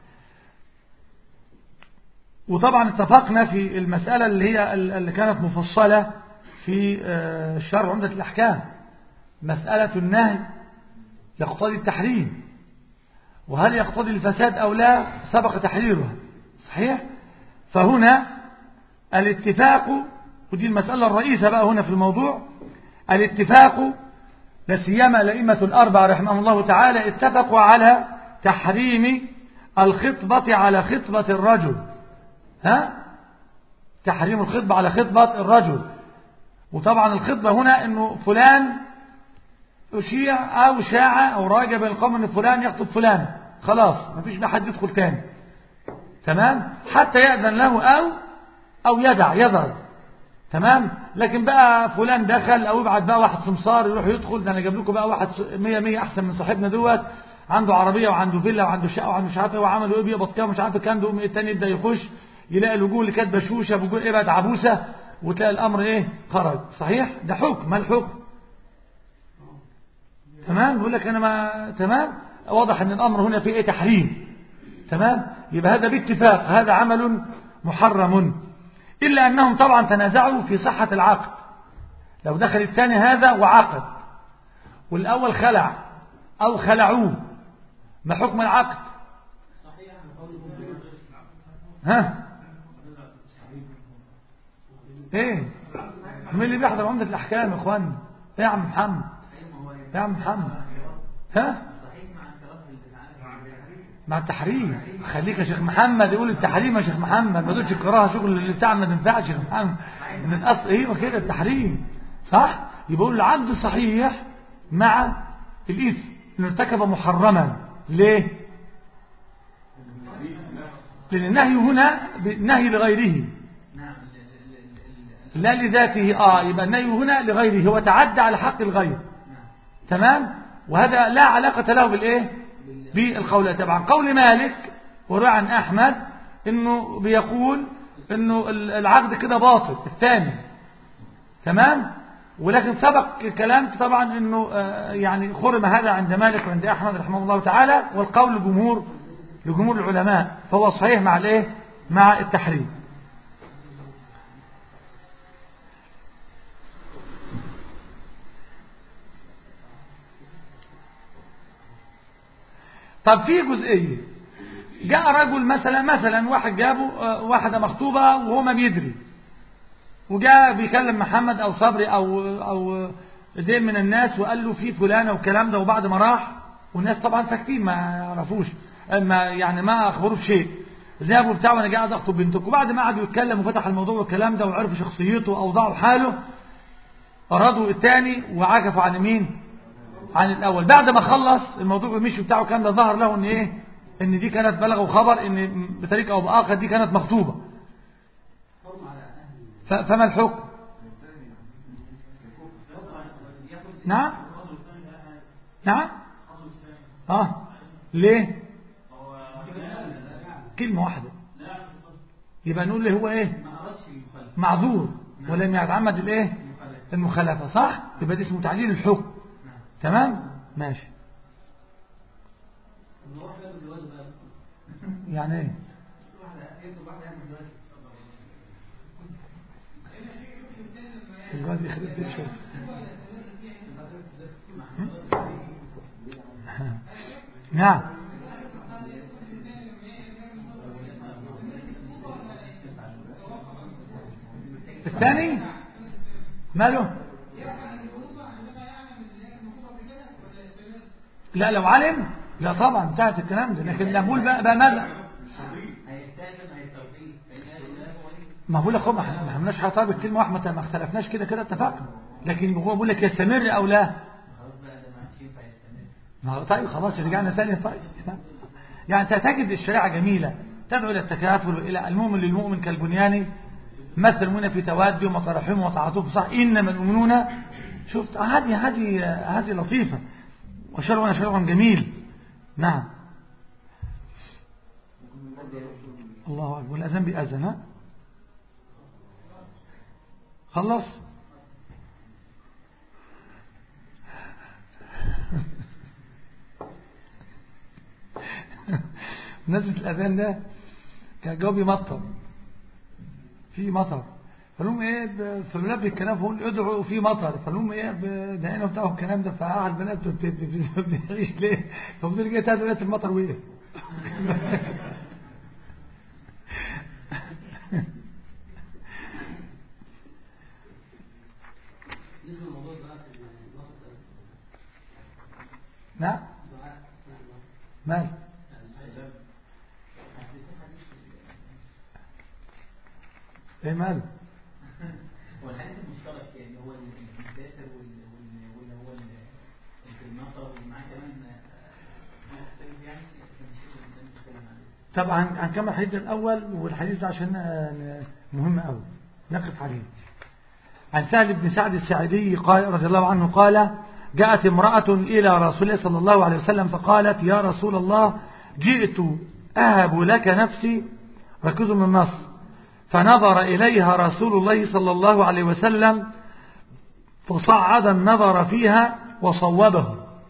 [SPEAKER 1] وطبعا اتفقنا في المسألة اللي هي اللي كانت مفصلة في آه، شرح عمدة الأحكام مسألة النهي يقتضي التحريم وهل يقتضي الفساد أو لا سبق تحريرها صحيح فهنا الاتفاق ودي المسألة الرئيسة بقى هنا في الموضوع الاتفاق لا سيما الأئمة الأربعة رحمهم الله تعالى اتفقوا على تحريم الخطبة على خطبة الرجل ها تحريم الخطبة على خطبة الرجل وطبعا الخطبة هنا انه فلان أشيع أو شاع أو راجع بين القوم أن فلان يخطب فلان خلاص مفيش بقى حد يدخل تاني تمام حتى يأذن له أو أو يدع يذر تمام لكن بقى فلان دخل او يبعت بقى واحد سمسار يروح يدخل ده انا جاب لكم بقى واحد مية مية احسن من صاحبنا دوت عنده عربيه وعنده فيلا وعنده شقه وعنده مش عارف ايه وعملوا ايه بيقبض كام مش عارف كام دوم التاني يبدا يخش يلاقي الوجوه اللي كانت بشوشه بوجوه ايه بقت عبوسه وتلاقي الامر ايه خرج صحيح ده حكم ما الحكم تمام يقول لك انا ما تمام واضح ان الامر هنا فيه ايه تحريم تمام يبقى هذا باتفاق هذا عمل محرم إلا أنهم طبعا تنازعوا في صحة العقد لو دخل الثاني هذا وعقد والأول خلع أو خلعوه ما حكم العقد
[SPEAKER 3] صحيح قوله
[SPEAKER 1] ها ايه مين اللي بيحضر عمدة الأحكام يا اخوان ايه يا عم محمد ايه يا عم محمد ها مع التحريم خليك يا شيخ محمد يقول التحريم يا شيخ محمد ما تقولش الكراهه شغل اللي بتاع ما تنفعش يا شيخ محمد من الاصل ايه كده التحريم صح يبقى العبد صحيح مع الاثم انه ارتكب محرما ليه لان النهي هنا نهي لغيره لا لذاته اه يبقى النهي هنا لغيره هو تعدى على حق الغير تمام وهذا لا علاقه له بالايه بالقول طبعا قول مالك وروى عن أحمد انه بيقول انه العقد كده باطل الثاني تمام ولكن سبق الكلام طبعا انه يعني خرم هذا عند مالك وعند احمد رحمه الله تعالى والقول لجمهور لجمهور العلماء فهو صحيح مع الايه مع التحريم طب في جزئية جاء رجل مثلا مثلا واحد جابه واحدة مخطوبة وهو ما بيدري وجاء بيكلم محمد او صبري او او زي من الناس وقال له في فلانة والكلام ده وبعد ما راح والناس طبعا ساكتين ما يعرفوش ما يعني ما اخبروه بشيء ذهبوا بتاع وانا قاعد اخطب بنتك وبعد ما قعدوا يتكلم وفتح الموضوع والكلام ده وعرفوا شخصيته واوضاعه حاله أرادوا الثاني وعكفوا عن مين عن الأول بعد ما خلص الموضوع المشي بتاعه كان ده ظهر له ان ايه ان دي كانت بلغوا خبر ان بطريقة او بآخر دي كانت مخطوبة
[SPEAKER 3] حرم على أهل
[SPEAKER 1] ف- فما الحكم نعم نعم اه ليه كلمة واحدة يبقى نقول له هو ايه
[SPEAKER 3] ما أردش المخالفة
[SPEAKER 1] معذور ولم يتعمد الايه المخالفة صح يبقى دي اسمه تعديل الحكم تمام ماشي
[SPEAKER 3] نروح بقى بالجواز بقى
[SPEAKER 1] يعني ايه
[SPEAKER 3] واحدة يكتب واحدة يعني دلوقتي
[SPEAKER 1] الجواز يخرب بيت شوية نعم الثاني ماله لا لو علم لا طبعا انتهت الكلام ده لكن لا بقول بقى, بقى ماذا
[SPEAKER 3] هيستأذن هيستوفيه
[SPEAKER 1] ما بقول لك هو ما احنا ما عملناش حاجه طيب الكلمه واحده ما اختلفناش كده كده اتفقنا لكن هو بيقول لك يستمر او لا
[SPEAKER 3] خلاص بقى ده ما عادش ينفع يستمر
[SPEAKER 1] ما هو طيب خلاص رجعنا ثاني طيب يعني انت تجد الشريعه جميله تدعو الى التكافل والى المؤمن للمؤمن كالبنيان مثل المؤمن في توادهم وترحمهم وتعاطفهم صح انما المؤمنون شفت هذه هذه هذه لطيفه وشرعنا شرع جميل نعم الله اكبر الاذان بيأذن ها خلص نزلت الأذان ده كان الجو بيمطر في مطر فلهم ايه ب- فالولاد بالكلام فقول ادعوا في مطر فلهم ايه بدهنا بتاعهم الكلام ده فقعد البنات بت- بت- بت- بتعيش ليه فبدل جاي تهز لقيت المطر وقف
[SPEAKER 3] بالنسبة لموضوع الدعاء في الوسط
[SPEAKER 1] نعم
[SPEAKER 3] الدعاء أثناء الوقت
[SPEAKER 1] مال ايه مال
[SPEAKER 6] هو الحديث المشترك يعني هو المسافر وال- وال- واللي هو ال- في المطر ومعاه كمان آه، مختلف يعني كان الشيخ الإنسان بيتكلم عليه
[SPEAKER 1] طبعا هنكمل الحديث الأول والحديث ده عشان آه، مهم قوي نقف عليه عن سهل بن سعد الساعدي قال رضي الله عنه قال جاءت امرأة إلى رسول الله صلى الله عليه وسلم فقالت يا رسول الله جئت أهب لك نفسي ركزوا من النص فنظر إليها رسول الله صلى الله عليه وسلم فصعد النظر فيها وصوبه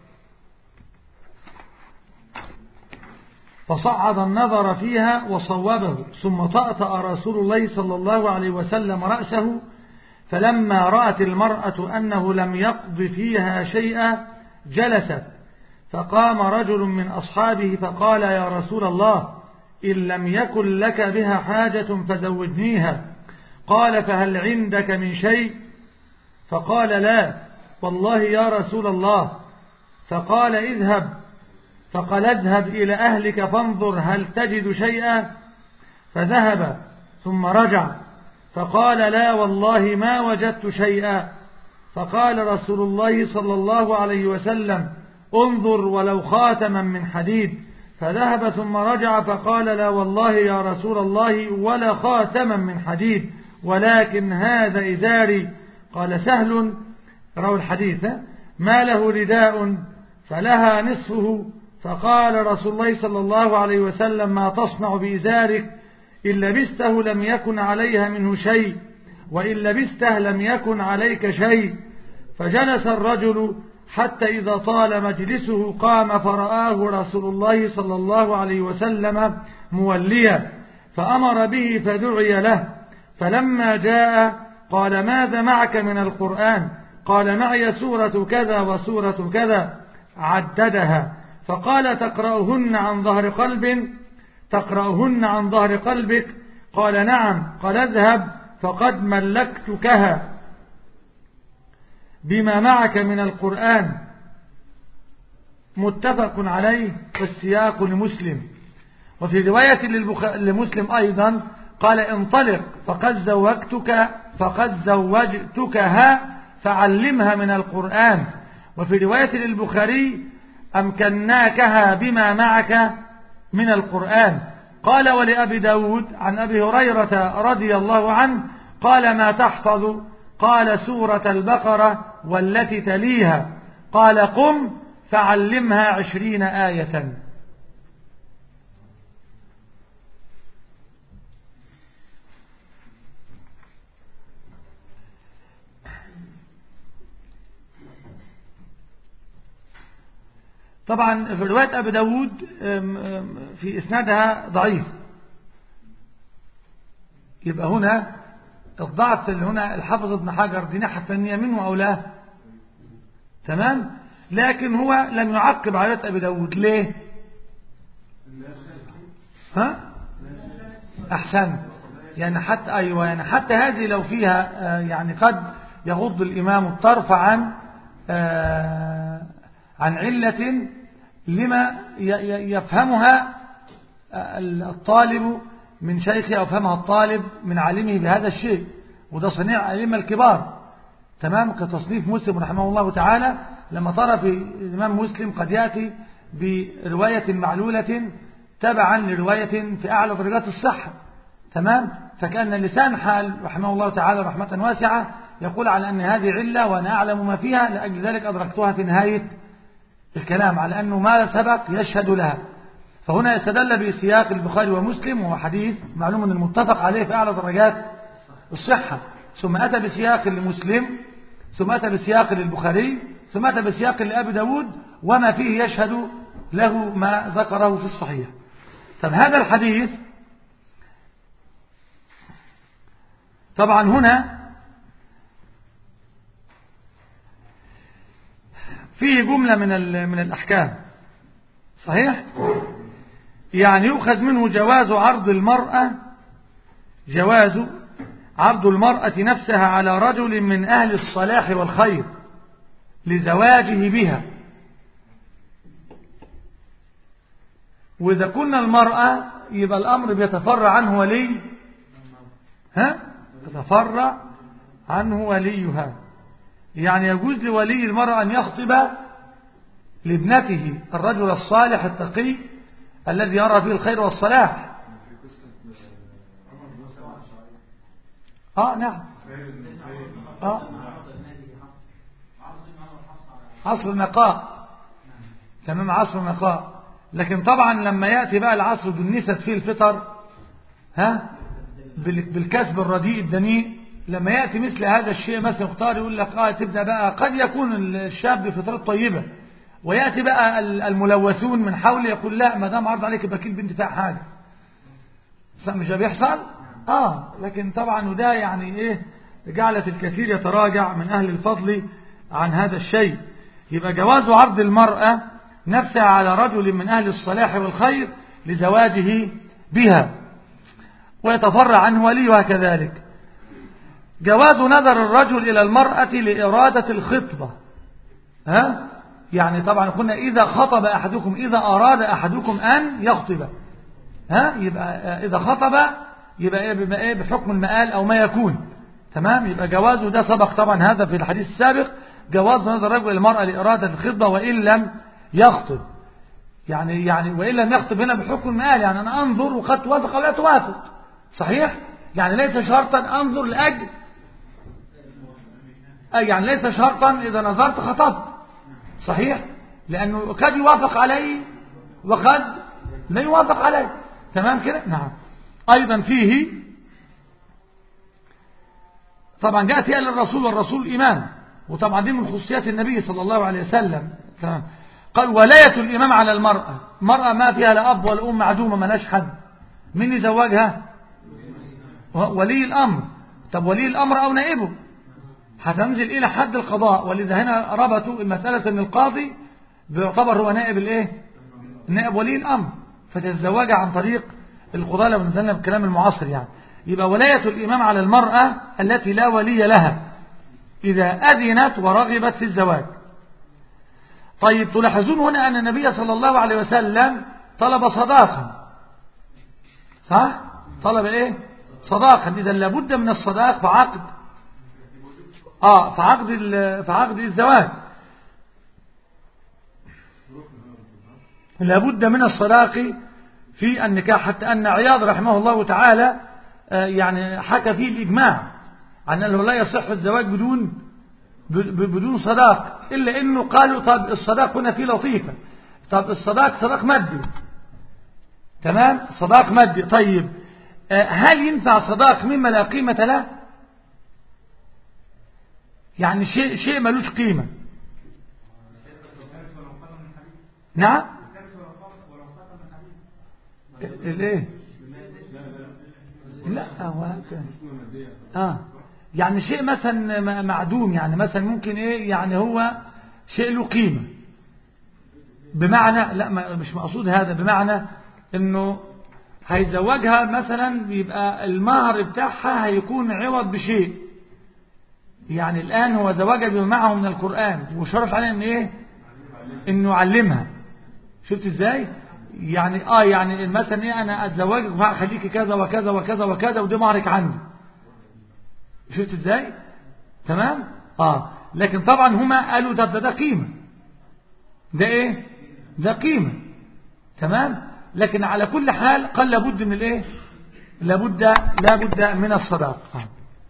[SPEAKER 1] فصعد النظر فيها وصوبه ثم طأطأ رسول الله صلى الله عليه وسلم رأسه فلما رأت المرأة أنه لم يقض فيها شيئا جلست فقام رجل من أصحابه فقال يا رسول الله إن لم يكن لك بها حاجة فزوجنيها قال فهل عندك من شيء فقال لا والله يا رسول الله فقال اذهب فقال اذهب إلى أهلك فانظر هل تجد شيئا فذهب ثم رجع فقال لا والله ما وجدت شيئا فقال رسول الله صلى الله عليه وسلم انظر ولو خاتما من حديد فذهب ثم رجع فقال لا والله يا رسول الله ولا خاتما من حديد ولكن هذا إزاري قال سهل روى الحديث ما له رداء فلها نصفه فقال رسول الله صلى الله عليه وسلم ما تصنع بإزارك إن لبسته لم يكن عليها منه شيء وإن لبسته لم يكن عليك شيء فجلس الرجل حتى إذا طال مجلسه قام فرآه رسول الله صلى الله عليه وسلم موليا فأمر به فدعي له فلما جاء قال ماذا معك من القرآن قال معي سورة كذا وسورة كذا عددها فقال تقرأهن عن ظهر قلب تقرأهن عن ظهر قلبك قال نعم قال اذهب فقد ملكتكها بما معك من القرآن متفق عليه والسياق لمسلم وفي رواية لمسلم أيضا قال انطلق فقد زوجتك فقد زوجتكها فعلمها من القرآن وفي رواية للبخاري أمكناكها بما معك من القرآن قال ولأبي داود عن أبي هريرة رضي الله عنه قال ما تحفظ قال سورة البقرة والتي تليها قال قم فعلمها عشرين آية طبعا في رواية أبي داود في إسنادها ضعيف يبقى هنا الضعف اللي هنا الحافظ ابن حجر دي ناحية ثانية منه أو لا تمام لكن هو لم يعقب على أبي داود ليه ها أحسن يعني حتى أيوة يعني حتى هذه لو فيها يعني قد يغض الإمام الطرف عن عن علة لما يفهمها الطالب من شيخه أو فهمها الطالب من عالمه بهذا الشيء وده صنيع أئمة الكبار تمام كتصنيف مسلم رحمه الله تعالى لما ترى في الإمام مسلم قد يأتي برواية معلولة تبعا لرواية في أعلى درجات الصحة تمام فكأن اللسان حال رحمه الله تعالى رحمة واسعة يقول على أن هذه علة وأنا أعلم ما فيها لأجل ذلك أدركتها في نهاية الكلام على أنه ما سبق يشهد لها فهنا يستدل بسياق البخاري ومسلم وهو حديث معلوم أن المتفق عليه في أعلى درجات الصحة ثم أتى بسياق لمسلم ثم أتى بسياق للبخاري ثم أتى بسياق لأبي داود وما فيه يشهد له ما ذكره في الصحيح طب هذا الحديث طبعا هنا فيه جملة من من الأحكام صحيح يعني يؤخذ منه جواز عرض المرأة جواز عرض المرأة نفسها على رجل من أهل الصلاح والخير لزواجه بها وإذا كنا المرأة يبقى الأمر بيتفرع عنه ولي ها يتفرع عنه وليها يعني يجوز لولي المرأة أن يخطب لابنته الرجل الصالح التقي الذي يرى فيه الخير والصلاح آه نعم اه عصر النقاء تمام عصر النقاء لكن طبعا لما يأتي بقى العصر دنست فيه الفطر ها بال- بالكسب الرديء الدنيء لما يأتي مثل هذا الشيء مثلا يختار يقول لك اه تبدأ بقى قد يكون الشاب بفطرات طيبة ويأتي بقى ال- الملوثون من حوله يقول لا ما دام عرض عليك يبقى كيل بنت فيها حاجة صح مش ده بيحصل اه لكن طبعا وده يعني ايه جعلت الكثير يتراجع من اهل الفضل عن هذا الشيء يبقى جواز عرض المرأة نفسها على رجل من اهل الصلاح والخير لزواجه بها ويتفرع عنه وليها كذلك جواز نظر الرجل إلى المرأة لإرادة الخطبة ها؟ يعني طبعا قلنا إذا خطب أحدكم إذا أراد أحدكم أن يخطب ها؟ يبقى إذا خطب يبقى إيه بما إيه بحكم المآل أو ما يكون تمام يبقى جوازه ده سبق طبعا هذا في الحديث السابق جواز نظر الرجل إلى المرأة لإرادة الخطبة وإن لم يخطب يعني يعني وإن لم يخطب هنا بحكم المآل يعني أنا أنظر وقد توافق أو لا توافق صحيح يعني ليس شرطا أنظر لأجل أي يعني ليس شرطا إذا نظرت خطبت صحيح لأنه قد يوافق عليه وقد لا يوافق عليه تمام كده نعم أيضا فيه طبعا جاء سؤال الرسول والرسول إمام وطبعا دي من خصوصيات النبي صلى الله عليه وسلم تمام قال ولاية الإمام على المرأة مرأة ما فيها لا أب ولا أم معدومة ملاش حد من يزوجها ولي الأمر طب ولي الأمر أو نائبه هتنزل إلى حد القضاء ولذا هنا ربطوا المسألة أن القاضي بيعتبر هو نائب الإيه نائب ولي الأمر فتتزوج عن طريق القضاء لو نزلنا بالكلام المعاصر يعني يبقى ولاية الإمام على المرأة التي لا ولي لها إذا أذنت ورغبت في الزواج طيب تلاحظون هنا أن النبي صلى الله عليه وسلم طلب صداقا صح؟ طلب إيه؟ صداقا إذا لابد من الصداق في عقد آه في عقد في عقد الزواج لابد من الصداق في النكاح حتى أن عياض رحمه الله تعالى يعني حكى فيه الإجماع عن أنه لا يصح الزواج بدون بدون صداق إلا أنه قالوا طب الصداق هنا فيه لطيفة طب الصداق صداق مادي تمام صداق مادي طيب هل ينفع صداق مما لا قيمة له يعني شيء شيء ملوش قيمة نعم الايه لا هو اه يعني شيء مثلا معدوم يعني مثلا ممكن ايه يعني هو شيء له قيمة بمعنى لا مش مقصود هذا بمعنى انه هيزوجها مثلا يبقى المهر بتاعها هيكون عوض بشيء يعني الآن هو زواجها بما معه من القرآن وشرط عليه ان ايه انه يعلمها شفت ازاي يعني اه يعني مثلا ايه انا اتزوجك وهخليكي كذا وكذا وكذا وكذا ودي مهرك عندي شفت ازاي تمام اه لكن طبعا هما قالوا ده ده, ده قيمة ده ايه ده قيمة تمام لكن على كل حال قال لابد من الايه لابد لابد من الصداق آه.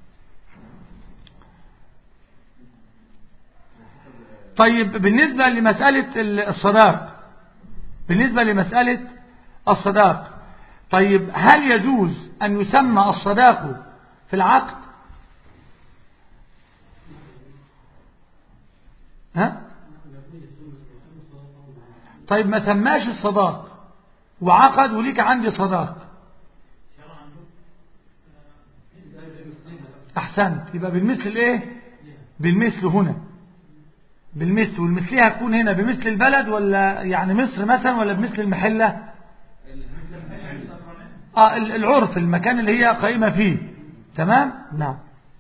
[SPEAKER 1] طيب بالنسبة لمسألة الصداق بالنسبة لمسألة الصداق طيب هل يجوز أن يسمى الصداق في العقد ها طيب ما سماش الصداق وعقد وليك عندي صداق احسنت يبقى بالمثل ايه بالمثل هنا بالمثل والمثلية هتكون هنا بمثل البلد ولا يعني مصر مثلا ولا بمثل المحلة آه العرف المكان اللي هي قائمة فيه تمام نعم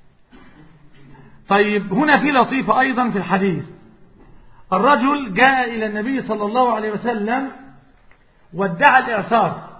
[SPEAKER 1] طيب هنا في لطيفة أيضا في الحديث الرجل جاء إلى النبي صلى الله عليه وسلم وادعى الإعصار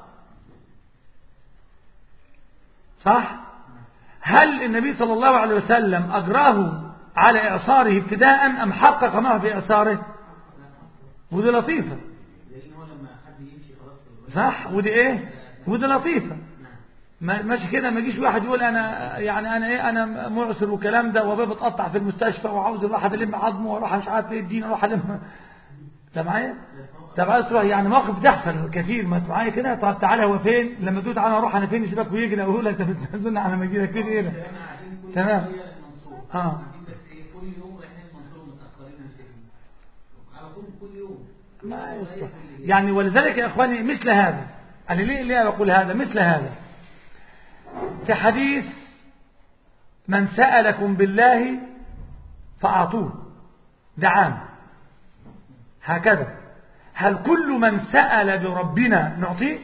[SPEAKER 1] صح هل النبي صلى الله عليه وسلم أجراه على إعصاره ابتداء أم حقق معه في إعصاره ودي لطيفة
[SPEAKER 6] لأن هو لما حد يمشي خلاص
[SPEAKER 1] صح ودي إيه ودي لطيفة ما- ماشي كده ما يجيش واحد يقول انا يعني انا ايه انا معسر والكلام ده وباب بتقطع في المستشفى وعاوز الواحد الم عظمه واروح مش عارف ايه الدين اروح الم انت معايا؟ طب عايز تروح يعني موقف بتحصل كثير ما انت معايا كده طب تعالى هو فين لما تقول تعالى اروح انا فين يسيبك ويجري اقول لك طب استنى على ما اجي لك كده ايه ده؟
[SPEAKER 6] احنا قاعدين كل
[SPEAKER 1] تمام.
[SPEAKER 6] شوية المنصورة.
[SPEAKER 1] آه.
[SPEAKER 6] قاعدين بس ايه كل يوم رايحين المنصورة متأخرين وسايبين على طول كل يوم
[SPEAKER 1] ما
[SPEAKER 6] كل
[SPEAKER 1] يصلح
[SPEAKER 6] يوم كل يوم.
[SPEAKER 1] يعني ولذلك يا اخواني مثل هذا أنا ليه ليه بقول هذا مثل هذا في حديث من سألكم بالله فأعطوه ده عام هكذا هل كل من سأل بربنا نعطيه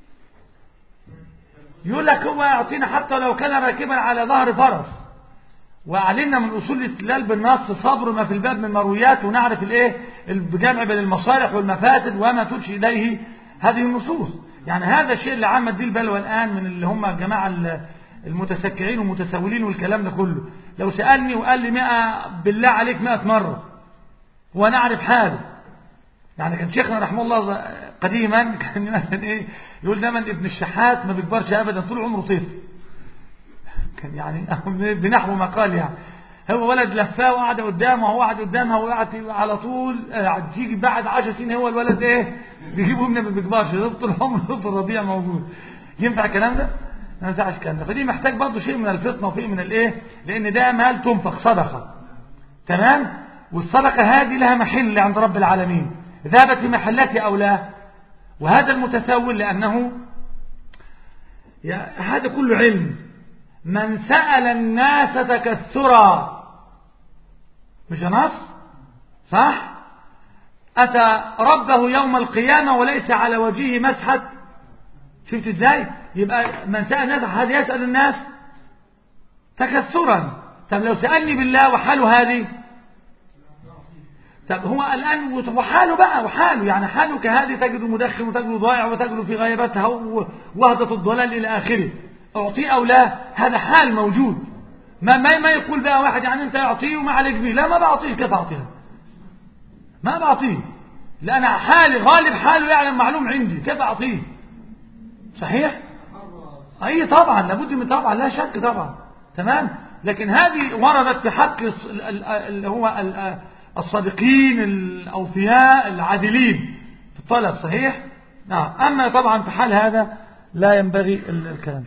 [SPEAKER 1] يقول لك هو يعطينا حتى لو كان راكبا على ظهر فرس وعلمنا من أصول الاستدلال بالنص صبر ما في الباب من مرويات ونعرف الايه الجمع بين المصالح والمفاسد وما تلشي إليه هذه النصوص يعني هذا الشيء اللي عامة دي البلوى الآن من اللي هم الجماعة ال- المتسكعين والمتسولين والكلام ده كله لو سألني وقال لي مئة بالله عليك مئة مرة وأنا أعرف حاله يعني كان شيخنا رحمه الله ز- قديما كان مثلا ايه يقول دايما ابن الشحات ما بيكبرش ابدا طول عمره طفل كان يعني بنحو ما قال يعني هو ولد لفاه وقعد قدامه وهو قاعد قدامها وقعد على طول آه، تيجي بعد 10 سنين هو الولد ايه بيجيبه ابنه ما بيكبرش ده طول عمره في الرضيع موجود ينفع الكلام ده؟ ما ينفعش الكلام ده فدي محتاج برضه شيء من الفطنه وشيء من الايه لان ده مال تنفق صدقه تمام والصدقه هذه لها محل عند رب العالمين ذهبت في محلتها او لا وهذا المتسول لانه يا هذا كله علم من سأل الناس تكثرا مش نص صح أتى ربه يوم القيامة وليس على وجهه مسحة شفت ازاي يبقى من سأل الناس هذا يسأل الناس تكثرا طب لو سألني بالله وحاله هذه طب هو الآن وحاله بقى وحاله يعني حاله كهذه تجد مدخن وتجد ضائع وتجد في غيبتها ووهدة الضلال إلى آخره أعطيه أو لا هذا حال موجود ما ما ما يقول بقى واحد يعني أنت أعطيه وما عليك به لا ما بعطيه كيف أعطيه ما بعطيه لأن حالي غالب حاله يعلم معلوم عندي كيف أعطيه صحيح أي طبعا لابد من طبعا لا شك طبعا تمام لكن هذه وردت في حق الص- ال- ال- اللي هو ال- الصادقين الأوفياء العادلين في الطلب صحيح نعم أما طبعا في حال هذا لا ينبغي ال- الكلام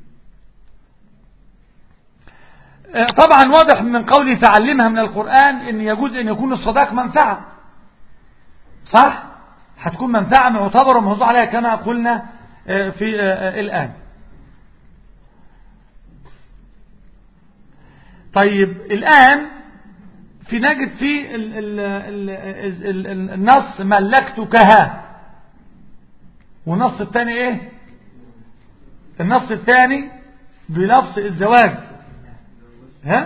[SPEAKER 1] آه، طبعا واضح من قوله تعلمها من القرآن ان يجوز ان يكون الصداق منفعة صح هتكون منفعة معتبرة وموضوع عليها كما قلنا آه، في آه، آه، الآن طيب الآن في نجد في ال ال ال ال ال النص ملكتكها والنص الثاني ايه النص الثاني بلفظ الزواج ها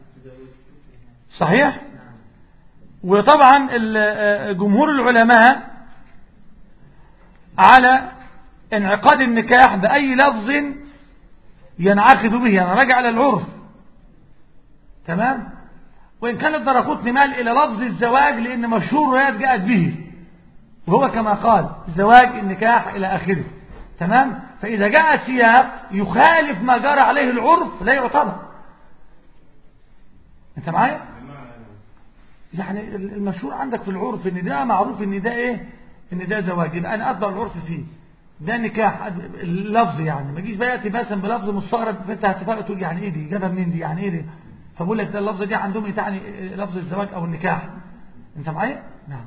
[SPEAKER 1] صحيح وطبعا ال- جمهور العلماء على انعقاد النكاح بأي لفظ ينعقد به يعني راجع على العرف تمام وإن كان الدرقوتني مال إلى لفظ الزواج لأن مشهور روايات جاءت به وهو كما قال الزواج النكاح إلى آخره تمام فإذا جاء سياق يخالف ما جرى عليه العرف لا يعتبر أنت معايا يعني المشهور عندك في العرف ان ده معروف ان ده ايه ان ده زواج يبقى انا اتبع العرف فيه ده نكاح اللفظ يعني ما يجيش بقى ياتي مثلا بلفظ مستغرب فانت هتفاجئ تقول يعني ايه دي جابها منين دي يعني ايه دي فبقول لك ده اللفظه دي عندهم إيه تعني لفظ الزواج او النكاح انت معايا نعم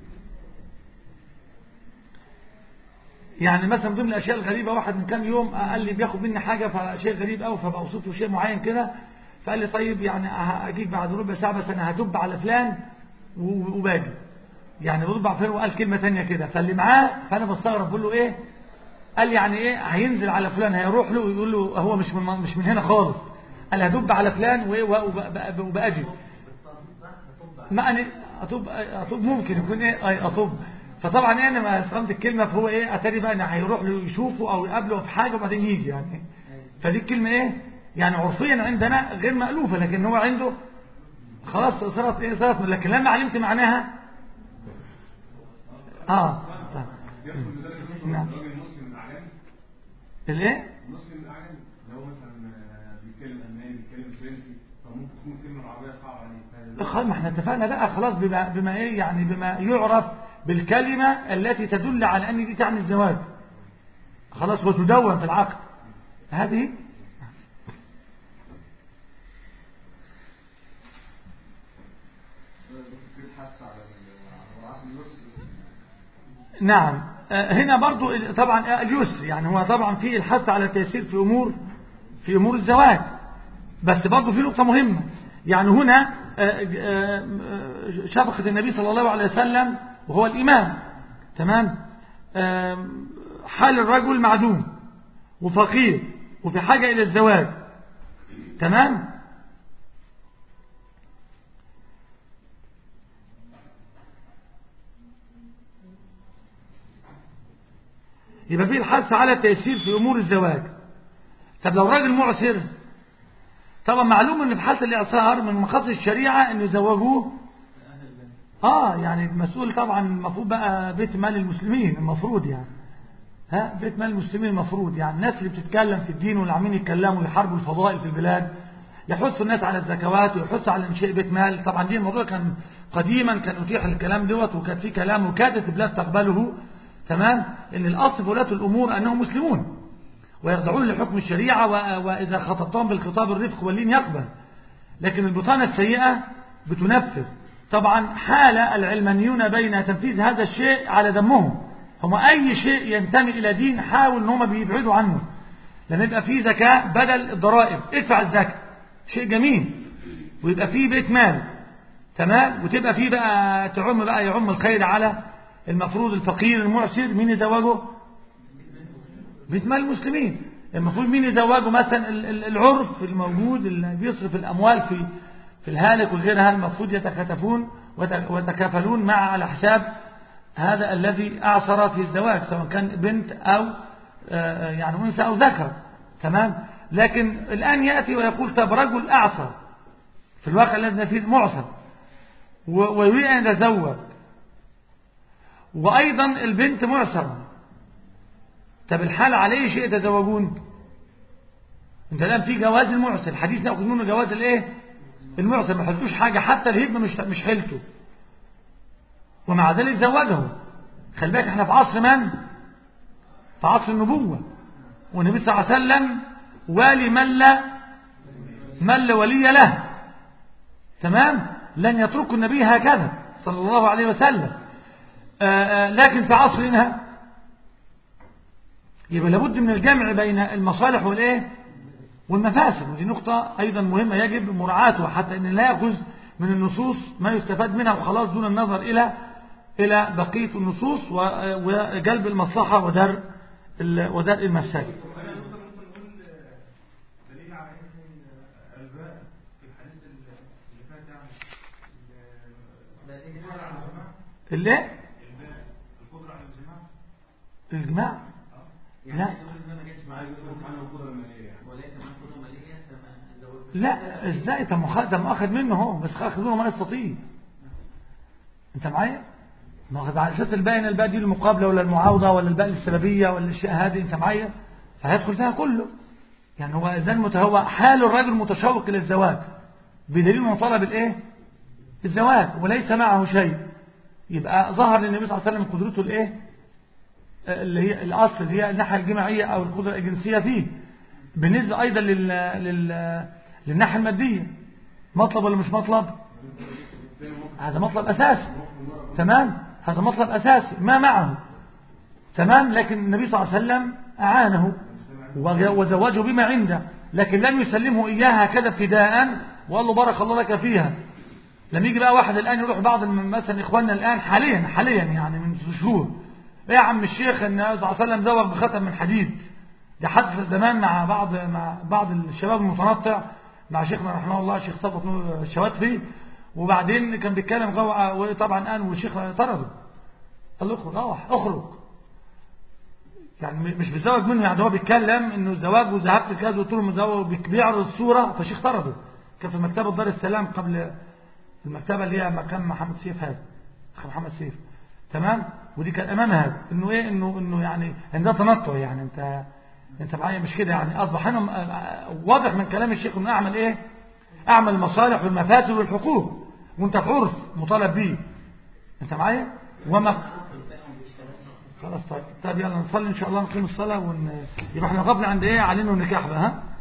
[SPEAKER 1] يعني مثلا من ضمن الاشياء الغريبه واحد من كام يوم قال لي بياخد مني حاجه فشيء غريب قوي فبوصف له شيء معين كده فقال لي طيب يعني اجيك بعد ربع ساعه بس انا هدب على فلان و- وباجي يعني بدب على فلان وقال كلمه ثانيه كده فاللي معاه فانا بستغرب بقول له ايه قال لي يعني ايه هينزل على فلان هيروح له ويقول له هو مش من مش من هنا خالص قال هدب على فلان وإيه وب- وباجي ما أنا أطوب أطوب ممكن يكون إيه أي أطوب فطبعا إيه أنا ما استخدمت الكلمة فهو إيه أتاري بقى إن هيروح له يشوفه أو يقابله في حاجة وبعدين يجي يعني فدي الكلمة إيه يعني عرفيا عندنا غير مألوفة لكن هو عنده خلاص صارت إيه صارت لكن لما علمت معناها آه طيب.
[SPEAKER 2] يدخل بذلك الرجل
[SPEAKER 1] نعم.
[SPEAKER 2] الراجل المسلم العالم
[SPEAKER 1] الايه
[SPEAKER 2] المسلم الاعجمي لو مثلا آه، بيتكلم الماني بيتكلم فرنسي فممكن تكون الكلمه العربيه صعبه عليه
[SPEAKER 1] خلاص ما احنا اتفقنا بقى خلاص بما, بما ايه يعني بما يعرف بالكلمة التي تدل على ان دي تعني الزواج خلاص وتدون في العقد هذه
[SPEAKER 4] في الحث على ال- على عقد اليسر
[SPEAKER 1] نعم آه، هنا برضو ال- طبعا آه، اليسر يعني هو طبعا في الحث على التيسير في امور في امور الزواج بس برضو في نقطة مهمة يعني هنا آه، آه، آه، شفقة النبي صلى الله عليه وسلم وهو الإمام تمام آه، حال الرجل معدوم وفقير وفي حاجة إلى الزواج تمام يبقى فيه الحث على التيسير في أمور الزواج طب لو راجل معسر طبعا معلوم ان في حالة الإعصار من مقاصد الشريعة ان يزوجوه اه يعني المسؤول طبعا المفروض بقى بيت مال المسلمين المفروض يعني ها بيت مال المسلمين المفروض يعني الناس اللي بتتكلم في الدين واللي عاملين يتكلموا يحاربوا الفضائل في البلاد يحثوا الناس على الزكوات ويحثوا على انشاء بيت مال طبعا دي الموضوع كان قديما كان اتيح الكلام دوت وكان في كلام وكادت البلاد تقبله تمام ان الاصل في ولاة الامور انهم مسلمون ويخضعون لحكم الشريعة و- وإذا خطبتهم بالخطاب الرفق واللين يقبل لكن البطانة السيئة بتنفذ طبعا حال العلمانيون بين تنفيذ هذا الشيء على دمهم هم أي شيء ينتمي إلى دين حاول ان هم بيبعدوا عنه لأن يبقى فيه زكاة بدل الضرائب ادفع الزكاة شيء جميل ويبقى فيه بيت مال تمام وتبقى فيه بقى تعم بقى يعم الخير على المفروض الفقير المعسر مين يزوجه بيت مال المسلمين المفروض مين يزوجوا مثلا ال- ال- العرف الموجود اللي بيصرف الأموال في في الهالك وغيرها المفروض يتكاتفون وت- ويتكافلون مع على حساب هذا الذي أعصر في الزواج سواء كان بنت أو آه، يعني أنثى أو ذكر تمام لكن الآن يأتي ويقول طب رجل أعصر في الواقع الذي فيه معصر و- ويريد أن يتزوج وأيضا البنت معصرة طب الحال عليه شيء يتزوجون انت الان في جواز المعسر الحديث ناخذ منه جواز الايه المعسر ما حدوش حاجه حتى الهبه مش مش حيلته ومع ذلك زوجه خلي بالك احنا في عصر من في عصر النبوه والنبي صلى الله عليه وسلم والي من لا من لا ولي له تمام لن يترك النبي هكذا صلى الله عليه وسلم آآ آآ لكن في عصرنا يبقى لابد من الجمع بين المصالح والايه والمفاسد ودي نقطة أيضا مهمة يجب مراعاتها حتى أن لا يأخذ من النصوص ما يستفاد منها وخلاص دون النظر إلى إلى بقية النصوص و- وجلب المصلحة ودرء ال- ودرء المفسد
[SPEAKER 5] وانا نقطة ممكن نقول آه، دليل على ان آه، الباء في الحديث اللي اللي فات يعني ال- القدرة على الجماع
[SPEAKER 1] الايه
[SPEAKER 5] الباء القدرة على الجماع
[SPEAKER 1] الجماع
[SPEAKER 6] يعني
[SPEAKER 1] لا.
[SPEAKER 6] تقول ان ما جاش معاه
[SPEAKER 2] عايز يصرف عنه القدره الماليه يعني
[SPEAKER 6] وليس معاه قدره ماليه فما زوجه
[SPEAKER 1] لا ازاي طب ما خ- طب ما اخذ منه هو بس اخذ منه ما يستطيع انت معايا ما اخذ على اساس الباقي ان الباقي دي المقابله ولا المعاوضه ولا الباقي السببيه ولا الاشياء هذه انت معايا فهيدخل فيها كله يعني هو اذا مت- هو حال الرجل متشوق الى الزواج بدليل انه طلب الايه الزواج وليس معه شيء يبقى ظهر للنبي صلى الله عليه وسلم قدرته الايه اللي هي الاصل اللي هي الناحيه الجماعيه او القدره الجنسيه فيه بالنسبه ايضا لل... لل... للناحيه الماديه مطلب ولا مش مطلب هذا مطلب اساسي تمام هذا مطلب اساسي ما معه تمام لكن النبي صلى الله عليه وسلم اعانه وج- وزوجه بما عنده لكن لم يسلمه اياها كذا ابتداء وقال له بارك الله لك فيها لما يجي بقى واحد الان يروح بعض الم- مثلا اخواننا الان حاليا حاليا يعني من شهور ايه يا عم الشيخ ان النبي صلى الله عليه وسلم زوج بختم من حديد ده حدث زمان مع بعض مع بعض الشباب المتنطع مع شيخنا رحمه الله شيخ صفوت نور الشواتفي وبعدين كان بيتكلم جوه وطبعا الان والشيخ طرده قال له اخرج روح اخرج يعني م- مش بيزوج منه يعني هو بيتكلم انه الزواج وذهبت كذا وقلت له مزوج بيك- بيعرض الصوره فالشيخ طرده كان في مكتبه دار السلام قبل المكتبه اللي هي مكان محمد سيف هذا اخ محمد سيف تمام ودي كان امام هذا انه ايه انه انه يعني ان ده تنطع يعني انت انت معايا مش كده يعني اصبح هنا م- واضح من كلام الشيخ انه اعمل ايه اعمل المصالح والمفاسد والحقوق وانت في عرف مطالب بيه انت معايا وما خلاص طيب طيب يلا نصلي ان شاء الله نقيم الصلاه ون... يبقى احنا وقفنا عند ايه علينا النكاح بقى ها